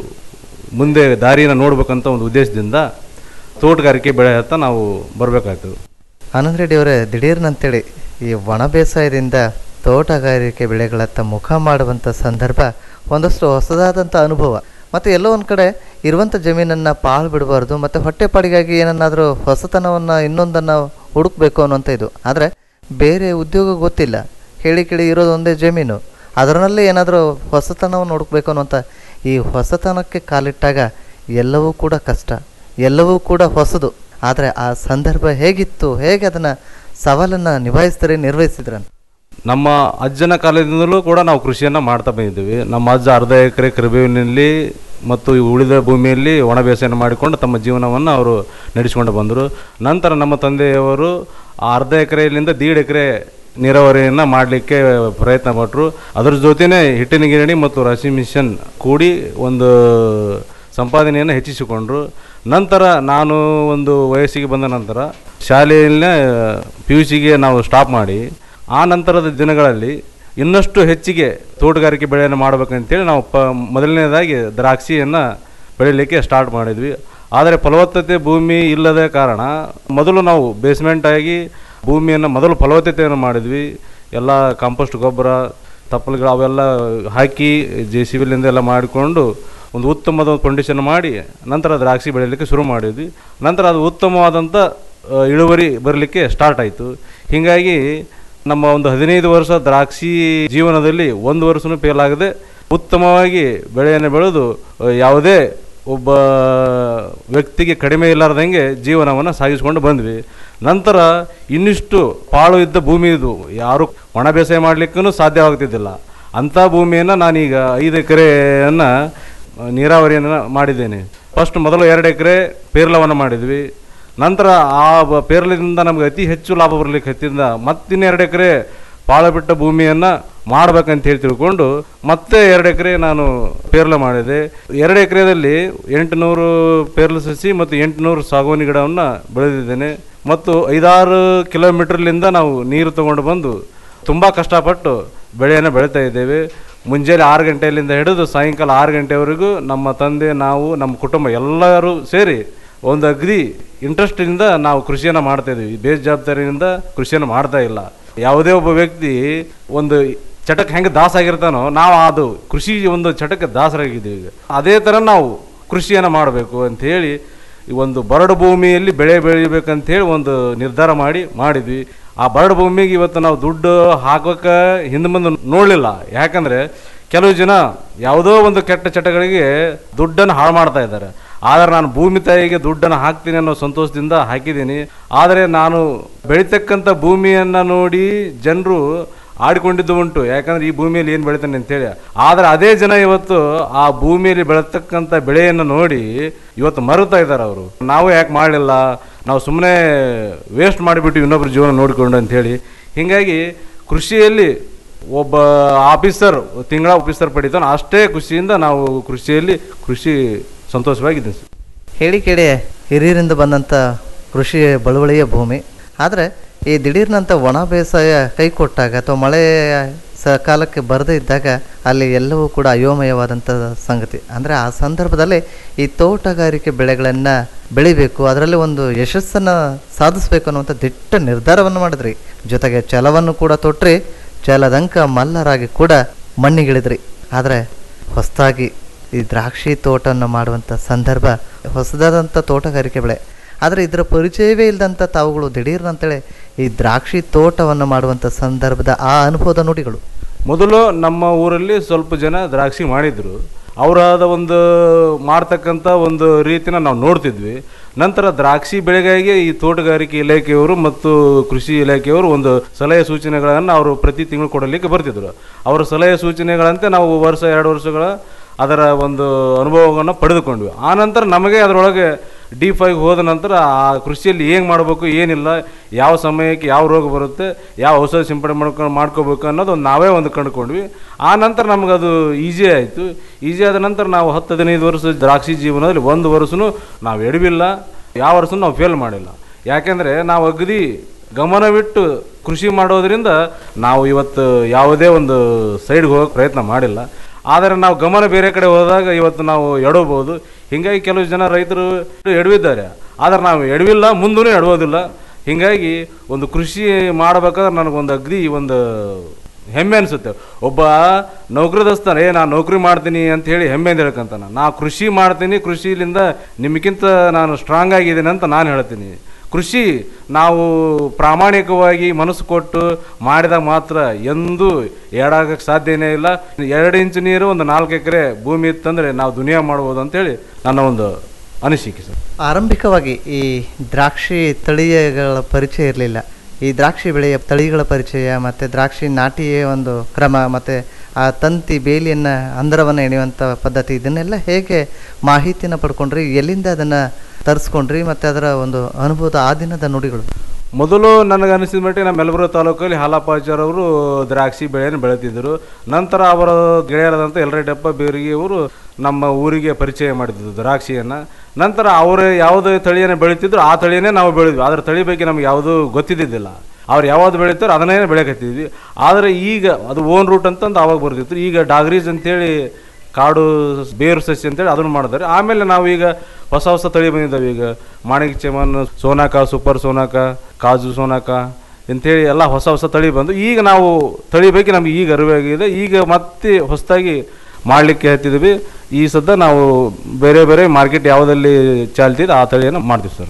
ಮುಂದೆ ದಾರಿನ ನೋಡ್ಬೇಕಂತ ಒಂದು ಉದ್ದೇಶದಿಂದ ತೋಟಗಾರಿಕೆ ಬೆಳೆ ಹತ್ತ ನಾವು ಬರಬೇಕಾಯ್ತು ಆನಂದ್ ರೆಡ್ಡಿ ಅವರೇ ದಿಢೀರ್ನಂತೇಳಿ ಈ ಒಣ ಬೇಸಾಯದಿಂದ ತೋಟಗಾರಿಕೆ ಬೆಳೆಗಳತ್ತ ಮುಖ ಮಾಡುವಂಥ ಸಂದರ್ಭ ಒಂದಷ್ಟು ಹೊಸದಾದಂಥ ಅನುಭವ ಮತ್ತು ಎಲ್ಲೋ ಒಂದು ಕಡೆ ಇರುವಂಥ ಜಮೀನನ್ನು ಪಾಳು ಬಿಡಬಾರ್ದು ಮತ್ತು ಹೊಟ್ಟೆಪಾಡಿಗಾಗಿ ಏನನ್ನಾದರೂ ಹೊಸತನವನ್ನು ಇನ್ನೊಂದನ್ನು ಹುಡುಕ್ಬೇಕು ಅನ್ನುವಂಥ ಇದು ಆದರೆ ಬೇರೆ ಉದ್ಯೋಗ ಗೊತ್ತಿಲ್ಲ ಹೇಳಿ ಕೇಳಿ ಇರೋದು ಒಂದೇ ಜಮೀನು ಅದರಲ್ಲೇ ಏನಾದರೂ ಹೊಸತನವನ್ನು ಹುಡುಕ್ಬೇಕು ಅನ್ನುವಂಥ ಈ ಹೊಸತನಕ್ಕೆ ಕಾಲಿಟ್ಟಾಗ ಎಲ್ಲವೂ ಕೂಡ ಕಷ್ಟ ಎಲ್ಲವೂ ಕೂಡ ಹೊಸದು ಆದರೆ ಆ ಸಂದರ್ಭ ಹೇಗಿತ್ತು ಹೇಗೆ ಅದನ್ನು ಸವಾಲನ್ನು ನಿಭಾಯಿಸಿದ್ರೆ ನಿರ್ವಹಿಸಿದ್ರ ನಮ್ಮ ಅಜ್ಜನ ಕಾಲದಿಂದಲೂ ಕೂಡ ನಾವು ಕೃಷಿಯನ್ನು ಮಾಡ್ತಾ ಬಂದಿದ್ದೀವಿ ನಮ್ಮ ಅಜ್ಜ ಅರ್ಧ ಎಕರೆ ಕರಿಬೇವಿನಲ್ಲಿ ಮತ್ತು ಈ ಉಳಿದ ಭೂಮಿಯಲ್ಲಿ ಒಣ ಬೇಸಾಯ ಮಾಡಿಕೊಂಡು ತಮ್ಮ ಜೀವನವನ್ನು ಅವರು ನಡೆಸಿಕೊಂಡು ಬಂದರು ನಂತರ ನಮ್ಮ ತಂದೆಯವರು ಆ ಅರ್ಧ ಎಕರೆಯಿಂದ ದೀಡ್ ಎಕರೆ ನೀರಾವರಿಯನ್ನು ಮಾಡಲಿಕ್ಕೆ ಪ್ರಯತ್ನ ಪಟ್ಟರು ಅದ್ರ ಜೊತೆನೇ ಹಿಟ್ಟಿನ ಗಿರಣಿ ಮತ್ತು ರಾಶಿ ಮಿಷನ್ ಕೂಡಿ ಒಂದು ಸಂಪಾದನೆಯನ್ನು ಹೆಚ್ಚಿಸಿಕೊಂಡ್ರು ನಂತರ ನಾನು ಒಂದು ವಯಸ್ಸಿಗೆ ಬಂದ ನಂತರ ಶಾಲೆಯಲ್ಲೇ ಪಿ ಯು ಸಿಗೆ ನಾವು ಸ್ಟಾಪ್ ಮಾಡಿ ಆ ನಂತರದ ದಿನಗಳಲ್ಲಿ ಇನ್ನಷ್ಟು ಹೆಚ್ಚಿಗೆ ತೋಟಗಾರಿಕೆ ಬೆಳೆಯನ್ನು ಮಾಡಬೇಕಂತೇಳಿ ನಾವು ಪ ಮೊದಲನೇದಾಗಿ ದ್ರಾಕ್ಷಿಯನ್ನು ಬೆಳೀಲಿಕ್ಕೆ ಸ್ಟಾರ್ಟ್ ಮಾಡಿದ್ವಿ ಆದರೆ ಫಲವತ್ತತೆ ಭೂಮಿ ಇಲ್ಲದ ಕಾರಣ ಮೊದಲು ನಾವು ಬೇಸ್ಮೆಂಟ್ ಆಗಿ ಭೂಮಿಯನ್ನು ಮೊದಲು ಫಲವತ್ತತೆಯನ್ನು ಮಾಡಿದ್ವಿ ಎಲ್ಲ ಕಾಂಪೋಸ್ಟ್ ಗೊಬ್ಬರ ತಪ್ಪಲುಗಳು ಅವೆಲ್ಲ ಹಾಕಿ ಜೆ ಸಿ ಬಿಲಿಂದ ಎಲ್ಲ ಮಾಡಿಕೊಂಡು ಒಂದು ಉತ್ತಮದ ಕಂಡೀಷನ್ ಮಾಡಿ ನಂತರ ದ್ರಾಕ್ಷಿ ಬೆಳೀಲಿಕ್ಕೆ ಶುರು ಮಾಡಿದ್ವಿ ನಂತರ ಅದು ಉತ್ತಮವಾದಂಥ ಆ, ಇಳುವರಿ ಬರಲಿಕ್ಕೆ ಸ್ಟಾರ್ಟ್ ಆಯಿತು ಹೀಗಾಗಿ ನಮ್ಮ ಒಂದು ಹದಿನೈದು ವರ್ಷ ದ್ರಾಕ್ಷಿ ಜೀವನದಲ್ಲಿ ಒಂದು ವರ್ಷನೂ ಫೇಲ್ ಆಗದೆ ಉತ್ತಮವಾಗಿ ಬೆಳೆಯನ್ನು ಬೆಳೆದು ಆ, ಯಾವುದೇ ಒಬ್ಬ ವ್ಯಕ್ತಿಗೆ ಕಡಿಮೆ ಇಲ್ಲಾರ್ದಂಗೆ ಜೀವನವನ್ನು ಸಾಗಿಸ್ಕೊಂಡು ಬಂದ್ವಿ ನಂತರ ಇನ್ನಿಷ್ಟು ಪಾಳು ಇದ್ದ ಭೂಮಿ ಇದು ಯಾರು ಒಣ ಬೇಸಾಯ ಮಾಡಲಿಕ್ಕೂ ಸಾಧ್ಯವಾಗ್ತಿದ್ದಿಲ್ಲ ಅಂಥ ಭೂಮಿಯನ್ನು ನಾನೀಗ ಐದು ಎಕರೆಯನ್ನು ನೀರಾವರಿಯನ್ನು ಮಾಡಿದ್ದೇನೆ ಫಸ್ಟ್ ಮೊದಲು ಎರಡು ಎಕರೆ ಪೇರ್ಲವನ್ನು ಮಾಡಿದ್ವಿ ನಂತರ ಆ ಬ- ಪೇರ್ಲದಿಂದ ನಮಗೆ ಅತಿ ಹೆಚ್ಚು ಲಾಭ ಬರಲಿಕ್ಕೆ ಹತ್ತಿಂದ ಮತ್ತಿನ್ನೆರಡು ಎಕರೆ ಪಾಳು ಬಿಟ್ಟ ಭೂಮಿಯನ್ನು ಮಾಡ್ಬೇಕಂತ ಹೇಳಿ ತಿಳ್ಕೊಂಡು ಮತ್ತೆ ಎರಡು ಎಕರೆ ನಾನು ಪೇರ್ಲ ಮಾಡಿದೆ ಎರಡು ಎಕರೆದಲ್ಲಿ ಎಂಟುನೂರು ಪೇರ್ಲ ಸಸಿ ಮತ್ತು ಎಂಟುನೂರು ಸಾಗುವಾನಿ ಗಿಡವನ್ನು ಬೆಳೆದಿದ್ದೇನೆ ಮತ್ತು ಐದಾರು ಕಿಲೋಮೀಟರ್ಲಿಂದ ನಾವು ನೀರು ತಗೊಂಡು ಬಂದು ತುಂಬ ಕಷ್ಟಪಟ್ಟು ಬೆಳೆಯನ್ನು ಬೆಳೀತಾ ಇದ್ದೇವೆ ಮುಂಜಾನೆ ಆರು ಗಂಟೆಯಲ್ಲಿಂದ ಹಿಡಿದು ಸಾಯಂಕಾಲ ಆರು ಗಂಟೆವರೆಗೂ ನಮ್ಮ ತಂದೆ ನಾವು ನಮ್ಮ ಕುಟುಂಬ ಎಲ್ಲರೂ ಸೇರಿ ಒಂದು ಅಗದಿ ಇಂಟ್ರೆಸ್ಟಿಂದ ನಾವು ಕೃಷಿಯನ್ನು ಮಾಡ್ತಾ ಇದ್ದೀವಿ ಬೇಜವಾಬ್ದಾರಿಯಿಂದ ಕೃಷಿಯನ್ನು ಮಾಡ್ತಾ ಇಲ್ಲ ಯಾವುದೇ ಒಬ್ಬ ವ್ಯಕ್ತಿ ಒಂದು ಚಟಕ್ಕೆ ಹೆಂಗೆ ದಾಸ ಆಗಿರ್ತಾನೋ ನಾವು ಅದು ಕೃಷಿ ಒಂದು ಚಟಕ್ಕೆ ದಾಸರಾಗಿದ್ದೀವಿ ಈಗ ಅದೇ ಥರ ನಾವು ಕೃಷಿಯನ್ನು ಮಾಡಬೇಕು ಅಂತ ಹೇಳಿ ಈ ಒಂದು ಬರಡು ಭೂಮಿಯಲ್ಲಿ ಬೆಳೆ ಬೆಳಿಬೇಕಂತ ಹೇಳಿ ಒಂದು ನಿರ್ಧಾರ ಮಾಡಿ ಮಾಡಿದ್ವಿ ಆ ಬರಡು ಭೂಮಿಗೆ ಇವತ್ತು ನಾವು ದುಡ್ಡು ಹಾಕೋಕೆ ಹಿಂದೆ ಮುಂದೆ ನೋಡಲಿಲ್ಲ ಯಾಕಂದರೆ ಕೆಲವು ಜನ ಯಾವುದೋ ಒಂದು ಕೆಟ್ಟ ಚಟಗಳಿಗೆ ದುಡ್ಡನ್ನು ಹಾಳು ಮಾಡ್ತಾ ಇದ್ದಾರೆ ಆದರೆ ನಾನು ಭೂಮಿ ತಾಯಿಗೆ ದುಡ್ಡನ್ನು ಹಾಕ್ತೀನಿ ಅನ್ನೋ ಸಂತೋಷದಿಂದ ಹಾಕಿದ್ದೀನಿ ಆದರೆ ನಾನು ಬೆಳೀತಕ್ಕಂಥ ಭೂಮಿಯನ್ನು ನೋಡಿ ಜನರು ಆಡಿಕೊಂಡಿದ್ದು ಉಂಟು ಯಾಕಂದ್ರೆ ಈ ಭೂಮಿಯಲ್ಲಿ ಏನು ಬೆಳಿತಾನೆ ಅಂತೇಳಿ ಆದರೆ ಅದೇ ಜನ ಇವತ್ತು ಆ ಭೂಮಿಯಲ್ಲಿ ಬೆಳತಕ್ಕಂಥ ಬೆಳೆಯನ್ನು ನೋಡಿ ಇವತ್ತು ಮರುತ್ತಾ ಇದ್ದಾರೆ ಅವರು ನಾವು ಯಾಕೆ ಮಾಡಲಿಲ್ಲ ನಾವು ಸುಮ್ಮನೆ ವೇಸ್ಟ್ ಮಾಡಿಬಿಟ್ಟು ಇನ್ನೊಬ್ಬರ ಜೀವನ ನೋಡಿಕೊಂಡು ಅಂತೇಳಿ ಹೀಗಾಗಿ ಕೃಷಿಯಲ್ಲಿ ಒಬ್ಬ ಆಫೀಸರ್ ತಿಂಗಳ ಆಫೀಸರ್ ಪಡಿತಾನೆ ಅಷ್ಟೇ ಖುಷಿಯಿಂದ ನಾವು ಕೃಷಿಯಲ್ಲಿ ಕೃಷಿ ಸಂತೋಷವಾಗಿದ್ದೀನಿ ಸರ್ ಹೇಳಿ ಕೇಳಿ ಹಿರಿಯರಿಂದ ಬಂದಂಥ ಕೃಷಿ ಬಳುವಳಿಯ ಭೂಮಿ ಆದರೆ ಈ ದಿಢೀರ್ನಂಥ ಒಣ ಬೇಸಾಯ ಕೈ ಕೊಟ್ಟಾಗ ಅಥವಾ ಮಳೆ ಸಕಾಲಕ್ಕೆ ಬರದೇ ಇದ್ದಾಗ ಅಲ್ಲಿ ಎಲ್ಲವೂ ಕೂಡ ಅಯೋಮಯವಾದಂಥ ಸಂಗತಿ ಅಂದರೆ ಆ ಸಂದರ್ಭದಲ್ಲಿ ಈ ತೋಟಗಾರಿಕೆ ಬೆಳೆಗಳನ್ನು ಬೆಳಿಬೇಕು ಅದರಲ್ಲಿ ಒಂದು ಯಶಸ್ಸನ್ನು ಸಾಧಿಸಬೇಕು ಅನ್ನುವಂಥ ದಿಟ್ಟ ನಿರ್ಧಾರವನ್ನು ಮಾಡಿದ್ರಿ ಜೊತೆಗೆ ಛಲವನ್ನು ಕೂಡ ತೊಟ್ರಿ ಛಲದಂಕ ಮಲ್ಲರಾಗಿ ಕೂಡ ಮಣ್ಣಿಗಿಳಿದ್ರಿ ಆದರೆ ಹೊಸದಾಗಿ ಈ ದ್ರಾಕ್ಷಿ ತೋಟವನ್ನು ಮಾಡುವಂಥ ಸಂದರ್ಭ ಹೊಸದಾದಂಥ ತೋಟಗಾರಿಕೆ ಬೆಳೆ ಆದರೆ ಇದರ ಪರಿಚಯವೇ ಇಲ್ಲದಂಥ ತಾವುಗಳು ದಿಢೀರ್ನಂತೇಳಿ ಈ ದ್ರಾಕ್ಷಿ ತೋಟವನ್ನು ಮಾಡುವಂಥ ಸಂದರ್ಭದ ಆ ಅನುಭವದ ನುಡಿಗಳು ಮೊದಲು ನಮ್ಮ ಊರಲ್ಲಿ ಸ್ವಲ್ಪ ಜನ ದ್ರಾಕ್ಷಿ ಮಾಡಿದ್ರು ಅವರಾದ ಒಂದು ಮಾಡ್ತಕ್ಕಂಥ ಒಂದು ರೀತಿನ ನಾವು ನೋಡ್ತಿದ್ವಿ ನಂತರ ದ್ರಾಕ್ಷಿ ಬೆಳೆಗಾಗಿ ಈ ತೋಟಗಾರಿಕೆ ಇಲಾಖೆಯವರು ಮತ್ತು ಕೃಷಿ ಇಲಾಖೆಯವರು ಒಂದು ಸಲಹೆ ಸೂಚನೆಗಳನ್ನು ಅವರು ಪ್ರತಿ ತಿಂಗಳು ಕೊಡಲಿಕ್ಕೆ ಬರ್ತಿದ್ರು ಅವರ ಸಲಹೆ ಸೂಚನೆಗಳಂತೆ ನಾವು ವರ್ಷ ಎರಡು ವರ್ಷಗಳ ಅದರ ಒಂದು ಅನುಭವವನ್ನು ಪಡೆದುಕೊಂಡ್ವಿ ಆ ನಂತರ ನಮಗೆ ಅದರೊಳಗೆ ಡೀಪ್ ಆಗಿ ಹೋದ ನಂತರ ಆ ಕೃಷಿಯಲ್ಲಿ ಏನು ಮಾಡಬೇಕು ಏನಿಲ್ಲ ಯಾವ ಸಮಯಕ್ಕೆ ಯಾವ ರೋಗ ಬರುತ್ತೆ ಯಾವ ಔಷಧ ಸಿಂಪಡಣೆ ಮಾಡ್ಕೊಂಡು ಮಾಡ್ಕೋಬೇಕು ಅನ್ನೋದು ಒಂದು ನಾವೇ ಒಂದು ಕಂಡುಕೊಂಡ್ವಿ ಆ ನಂತರ ನಮಗೆ ಅದು ಈಸಿ ಆಯಿತು ಈಸಿ ಆದ ನಂತರ ನಾವು ಹತ್ತು ಹದಿನೈದು ವರ್ಷ ದ್ರಾಕ್ಷಿ ಜೀವನದಲ್ಲಿ ಒಂದು ವರ್ಷನೂ ನಾವು ಎಡವಿಲ್ಲ ಯಾವ ವರ್ಷನೂ ನಾವು ಫೇಲ್ ಮಾಡಿಲ್ಲ ಯಾಕೆಂದರೆ ನಾವು ಅಗದಿ ಗಮನವಿಟ್ಟು ಕೃಷಿ ಮಾಡೋದ್ರಿಂದ ನಾವು ಇವತ್ತು ಯಾವುದೇ ಒಂದು ಸೈಡ್ಗೆ ಹೋಗೋಕ್ಕೆ ಪ್ರಯತ್ನ ಮಾಡಿಲ್ಲ ಆದರೆ ನಾವು ಗಮನ ಬೇರೆ ಕಡೆ ಹೋದಾಗ ಇವತ್ತು ನಾವು ಎಡವಬಹುದು ಹೀಗಾಗಿ ಕೆಲವು ಜನ ರೈತರು ಎಡವಿದ್ದಾರೆ ಆದರೆ ನಾವು ಎಡವಿಲ್ಲ ಮುಂದೂ ಎಡವೋದಿಲ್ಲ ಹೀಗಾಗಿ ಒಂದು ಕೃಷಿ ಮಾಡಬೇಕಾದ್ರೆ ನನಗೊಂದು ಅಗ್ದಿ ಒಂದು ಹೆಮ್ಮೆ ಅನಿಸುತ್ತೆ ಒಬ್ಬ ನೌಕರದಸ್ತಾನೆ ಏ ನಾನು ನೌಕರಿ ಮಾಡ್ತೀನಿ ಅಂತ ಹೇಳಿ ಹೆಮ್ಮೆಯಿಂದ ಹೇಳ್ಕೊಂತಾನೆ ನಾ ಕೃಷಿ ಮಾಡ್ತೀನಿ ಕೃಷಿಲಿಂದ ನಿಮಗಿಂತ ನಾನು ಸ್ಟ್ರಾಂಗ್ ಆಗಿದ್ದೀನಿ ಅಂತ ನಾನು ಹೇಳ್ತೀನಿ ಕೃಷಿ ನಾವು ಪ್ರಾಮಾಣಿಕವಾಗಿ ಮನಸ್ಸು ಕೊಟ್ಟು ಮಾಡಿದಾಗ ಮಾತ್ರ ಎಂದೂ ಏಡಾಗಕ್ಕೆ ಸಾಧ್ಯನೇ ಇಲ್ಲ ಎರಡು ಇಂಚು ನೀರು ಒಂದು ನಾಲ್ಕು ಎಕರೆ ಭೂಮಿ ಇತ್ತಂದರೆ ನಾವು ದುನಿಯಾ ಮಾಡ್ಬೋದು ಅಂತೇಳಿ ನನ್ನ ಒಂದು ಅನಿಸಿಕೆ ಸರ್ ಆರಂಭಿಕವಾಗಿ ಈ ದ್ರಾಕ್ಷಿ ತಳಿಗಳ ಪರಿಚಯ ಇರಲಿಲ್ಲ ಈ ದ್ರಾಕ್ಷಿ ಬೆಳೆಯ ತಳಿಗಳ ಪರಿಚಯ ಮತ್ತು ದ್ರಾಕ್ಷಿ ನಾಟಿಯ ಒಂದು ಕ್ರಮ ಮತ್ತು ಆ ತಂತಿ ಬೇಲಿಯನ್ನು ಅಂದರವನ್ನು ಎಣೆಯುವಂಥ ಪದ್ಧತಿ ಇದನ್ನೆಲ್ಲ ಹೇಗೆ ಮಾಹಿತಿನ ಪಡ್ಕೊಂಡ್ರಿ ಎಲ್ಲಿಂದ ಅದನ್ನು ತರಿಸ್ಕೊಂಡ್ರಿ ಮತ್ತು ಅದರ ಒಂದು ಅನುಭವದ ಆ ದಿನದ ನುಡಿಗಳು ಮೊದಲು ನನಗೆ ಅನಿಸಿದ ಮಟ್ಟಿಗೆ ನಮ್ಮ ಯಲಬುರ್ಗ ತಾಲೂಕಲ್ಲಿ ಹಾಲಪ್ಪಾಚಾರ್ ಅವರು ದ್ರಾಕ್ಷಿ ಬೆಳೆಯನ್ನು ಬೆಳೆತಿದ್ದರು ನಂತರ ಅವರ ಗೆಳೆಯರಾದಂಥ ಎಲ್ರೆಡ್ಡಪ್ಪ ಬೇರಿಗೆ ಅವರು ನಮ್ಮ ಊರಿಗೆ ಪರಿಚಯ ಮಾಡಿದ್ರು ದ್ರಾಕ್ಷಿಯನ್ನು ನಂತರ ಅವರು ಯಾವುದೇ ತಳಿಯನ್ನು ಬೆಳೀತಿದ್ರು ಆ ತಳಿಯನ್ನೇ ನಾವು ಬೆಳೆದ್ವಿ ಅದರ ತಳಿ ಬಗ್ಗೆ ನಮ್ಗೆ ಯಾವುದೂ ಗೊತ್ತಿದ್ದಿದ್ದಿಲ್ಲ ಅವ್ರು ಯಾವ್ದು ಬೆಳೀತಾರೋ ಅದನ್ನೇ ಬೆಳೆಕತ್ತಿದ್ವಿ ಆದರೆ ಈಗ ಅದು ಓನ್ ರೂಟ್ ಅಂತಂದು ಅವಾಗ ಬರ್ತಿತ್ತು ಈಗ ಡಾಗ್ರೀಸ್ ಅಂತೇಳಿ ಕಾಡು ಬೇರು ಸಸ್ಯ ಅಂತೇಳಿ ಅದನ್ನು ಮಾಡಿದ್ದಾರೆ ಆಮೇಲೆ ನಾವು ಈಗ ಹೊಸ ಹೊಸ ತಳಿ ಬಂದಿದ್ದಾವೆ ಈಗ ಮಾಣಿಕ್ ಚಮನ್ ಸೋನಾಕ ಸೂಪರ್ ಸೋನಾಕ ಕಾಜು ಸೋನಾಕ ಅಂತೇಳಿ ಎಲ್ಲ ಹೊಸ ಹೊಸ ತಳಿ ಬಂದು ಈಗ ನಾವು ತಳಿ ಬಗ್ಗೆ ನಮಗೆ ಈಗ ಅರಿವಾಗಿದೆ ಈಗ ಮತ್ತೆ ಹೊಸದಾಗಿ ಮಾಡಲಿಕ್ಕೆ ಹತ್ತಿದ್ವಿ ಈ ಸದ್ದ ನಾವು ಬೇರೆ ಬೇರೆ ಮಾರ್ಕೆಟ್ ಯಾವುದಲ್ಲಿ ಚಾಲ್ತಿದೆ ಆ ತಳಿಯನ್ನು ಮಾಡ್ತೀವಿ ಸರ್ ನಾವು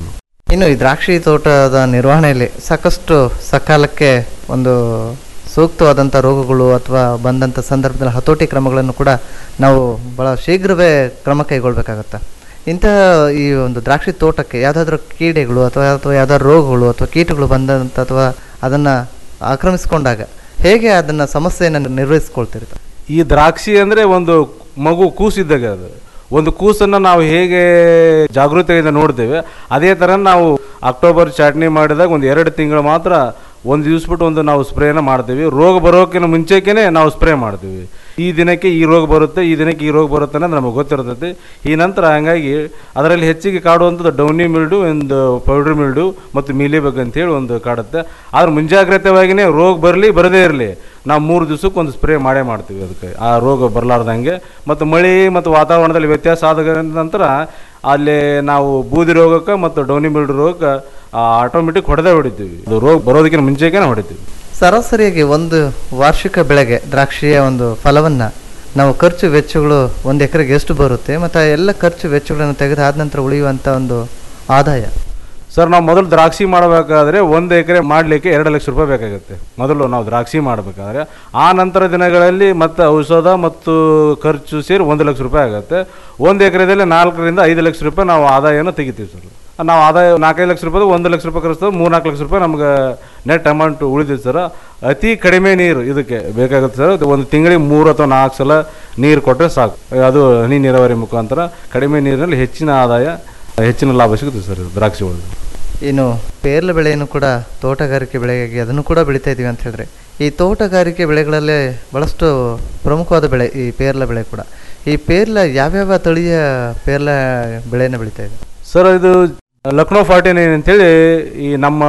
ಇನ್ನು ಈ ದ್ರಾಕ್ಷಿ ತೋಟದ ನಿರ್ವಹಣೆಯಲ್ಲಿ ಸಾಕಷ್ಟು ಸಕಾಲಕ್ಕೆ ಒಂದು ಸೂಕ್ತವಾದಂಥ ರೋಗಗಳು ಅಥವಾ ಬಂದಂಥ ಸಂದರ್ಭದಲ್ಲಿ ಹತೋಟಿ ಕ್ರಮಗಳನ್ನು ಕೂಡ ನಾವು ಭಾಳ ಶೀಘ್ರವೇ ಕ್ರಮ ಕೈಗೊಳ್ಬೇಕಾಗತ್ತೆ ಇಂಥ ಈ ಒಂದು ದ್ರಾಕ್ಷಿ ತೋಟಕ್ಕೆ ಯಾವುದಾದ್ರೂ ಕೀಡೆಗಳು ಅಥವಾ ಅಥವಾ ಯಾವ್ದಾದ್ರು ರೋಗಗಳು ಅಥವಾ ಕೀಟಗಳು ಬಂದಂಥ ಅಥವಾ ಅದನ್ನು ಆಕ್ರಮಿಸ್ಕೊಂಡಾಗ ಹೇಗೆ ಅದನ್ನು ಸಮಸ್ಯೆಯನ್ನು ನಿರ್ವಹಿಸ್ಕೊಳ್ತೀರಿ ಈ ದ್ರಾಕ್ಷಿ ಅಂದರೆ ಒಂದು ಮಗು ಕೂಸಿದ್ದಾಗ ಅದು ಒಂದು ಕೂಸನ್ನು ನಾವು ಹೇಗೆ ಜಾಗೃತಿಯಿಂದ ನೋಡ್ತೇವೆ ಅದೇ ಥರ ನಾವು ಅಕ್ಟೋಬರ್ ಚಾಟ್ನಿ ಮಾಡಿದಾಗ ಒಂದು ಎರಡು ತಿಂಗಳು ಮಾತ್ರ ಒಂದು ದಿವ್ಸ ಬಿಟ್ಟು ಒಂದು ನಾವು ಸ್ಪ್ರೇನ ಮಾಡ್ತೀವಿ ರೋಗ ಬರೋಕ್ಕಿಂತ ಮುಂಚೆಕೇ ನಾವು ಸ್ಪ್ರೇ ಮಾಡ್ತೀವಿ ಈ ದಿನಕ್ಕೆ ಈ ರೋಗ ಬರುತ್ತೆ ಈ ದಿನಕ್ಕೆ ಈ ರೋಗ ಬರುತ್ತೆ ಅನ್ನೋದು ನಮಗೆ ಗೊತ್ತಿರ್ತೈತಿ ಈ ನಂತರ ಹಂಗಾಗಿ ಅದರಲ್ಲಿ ಹೆಚ್ಚಿಗೆ ಕಾಡುವಂಥದ್ದು ಡೌನಿ ಮಿಲ್ಡು ಒಂದು ಪೌಡ್ರ್ ಮಿಲ್ಡು ಮತ್ತು ಮೀಲಿಬಗ್ ಅಂತೇಳಿ ಒಂದು ಕಾಡುತ್ತೆ ಆದ್ರೆ ಮುಂಜಾಗ್ರತೆವಾಗಿಯೇ ರೋಗ ಬರಲಿ ಬರದೇ ಇರಲಿ ನಾವು ಮೂರು ದಿವ್ಸಕ್ಕೆ ಒಂದು ಸ್ಪ್ರೇ ಮಾಡೇ ಮಾಡ್ತೀವಿ ಅದಕ್ಕೆ ಆ ರೋಗ ಬರಲಾರ್ದಂಗೆ ಮತ್ತು ಮಳೆ ಮತ್ತು ವಾತಾವರಣದಲ್ಲಿ ವ್ಯತ್ಯಾಸ ಆದ ನಂತರ ಅಲ್ಲಿ ನಾವು ಬೂದಿ ರೋಗಕ್ಕೆ ಮತ್ತು ಡೌನಿ ಮಿಲ್ಡ್ ರೋಗಕ್ಕೆ ಆಟೋಮೆಟಿಕ್ ಹೊಡೆದೇ ಹೊಡಿತೀವಿ ಅದು ರೋಗ ಬರೋದಕ್ಕಿಂತ ಮುಂಚೆಗೆ ಹೊಡಿತೀವಿ ಸರಾಸರಿಯಾಗಿ ಒಂದು ವಾರ್ಷಿಕ ಬೆಳೆಗೆ ದ್ರಾಕ್ಷಿಯ ಒಂದು ಫಲವನ್ನು ನಾವು ಖರ್ಚು ವೆಚ್ಚಗಳು ಒಂದು ಎಕರೆಗೆ ಎಷ್ಟು ಬರುತ್ತೆ ಮತ್ತು ಆ ಎಲ್ಲ ಖರ್ಚು ವೆಚ್ಚಗಳನ್ನು ತೆಗೆದು ಆದ ನಂತರ ಉಳಿಯುವಂಥ ಒಂದು ಆದಾಯ ಸರ್ ನಾವು ಮೊದಲು ದ್ರಾಕ್ಷಿ ಮಾಡಬೇಕಾದ್ರೆ ಒಂದು ಎಕರೆ ಮಾಡಲಿಕ್ಕೆ ಎರಡು ಲಕ್ಷ ರೂಪಾಯಿ ಬೇಕಾಗುತ್ತೆ ಮೊದಲು ನಾವು ದ್ರಾಕ್ಷಿ ಮಾಡಬೇಕಾದ್ರೆ ಆ ನಂತರ ದಿನಗಳಲ್ಲಿ ಮತ್ತು ಔಷಧ ಮತ್ತು ಖರ್ಚು ಸೇರಿ ಒಂದು ಲಕ್ಷ ರೂಪಾಯಿ ಆಗುತ್ತೆ ಒಂದು ಎಕರೆದಲ್ಲಿ ನಾಲ್ಕರಿಂದ ಐದು ಲಕ್ಷ ರೂಪಾಯಿ ನಾವು ಆದಾಯನ ತೆಗಿತೀವಿ ಸರ್ ನಾವು ಆದಾಯ ನಾಲ್ಕೈದು ಲಕ್ಷ ರೂಪಾಯಿ ಒಂದು ಲಕ್ಷ ರೂಪಾಯಿ ಖರ್ಚು ಮೂರು ನಾಲ್ಕು ಲಕ್ಷ ರೂಪಾಯಿ ನಮ್ಗೆ ನೆಟ್ ಅಮೌಂಟ್ ಉಳಿದಿದೆ ಸರ್ ಅತಿ ಕಡಿಮೆ ನೀರು ಇದಕ್ಕೆ ಬೇಕಾಗುತ್ತೆ ಸರ್ ಅದು ಒಂದು ತಿಂಗಳಿಗೆ ಮೂರು ಅಥವಾ ನಾಲ್ಕು ಸಲ ನೀರು ಕೊಟ್ಟರೆ ಸಾಕು ಅದು ಹನಿ ನೀರಾವರಿ ಮುಖಾಂತರ ಕಡಿಮೆ ನೀರಿನಲ್ಲಿ ಹೆಚ್ಚಿನ ಆದಾಯ ಹೆಚ್ಚಿನ ಲಾಭ ಸಿಗುತ್ತೆ ಸರ್ ದ್ರಾಕ್ಷಿ ಒಳಗೆ ಇನ್ನು ಪೇರ್ಲ ಬೆಳೆಯನ್ನು ಕೂಡ ತೋಟಗಾರಿಕೆ ಬೆಳೆಯಾಗಿ ಅದನ್ನು ಕೂಡ ಬೆಳೀತಾ ಇದ್ದೀವಿ ಅಂತ ಹೇಳಿದ್ರೆ ಈ ತೋಟಗಾರಿಕೆ ಬೆಳೆಗಳಲ್ಲೇ ಭಾಳಷ್ಟು ಪ್ರಮುಖವಾದ ಬೆಳೆ ಈ ಪೇರ್ಲ ಬೆಳೆ ಕೂಡ ಈ ಪೇರ್ಲ ಯಾವ್ಯಾವ ತಳಿಯ ಪೇರ್ಲ ಬೆಳೆಯನ್ನು ಬೆಳೀತಾ ಇದೆ ಸರ್ ಇದು ಲಕ್ನೋ ಫಾರ್ಟಿ ನೈನ್ ಅಂತೇಳಿ ಈ ನಮ್ಮ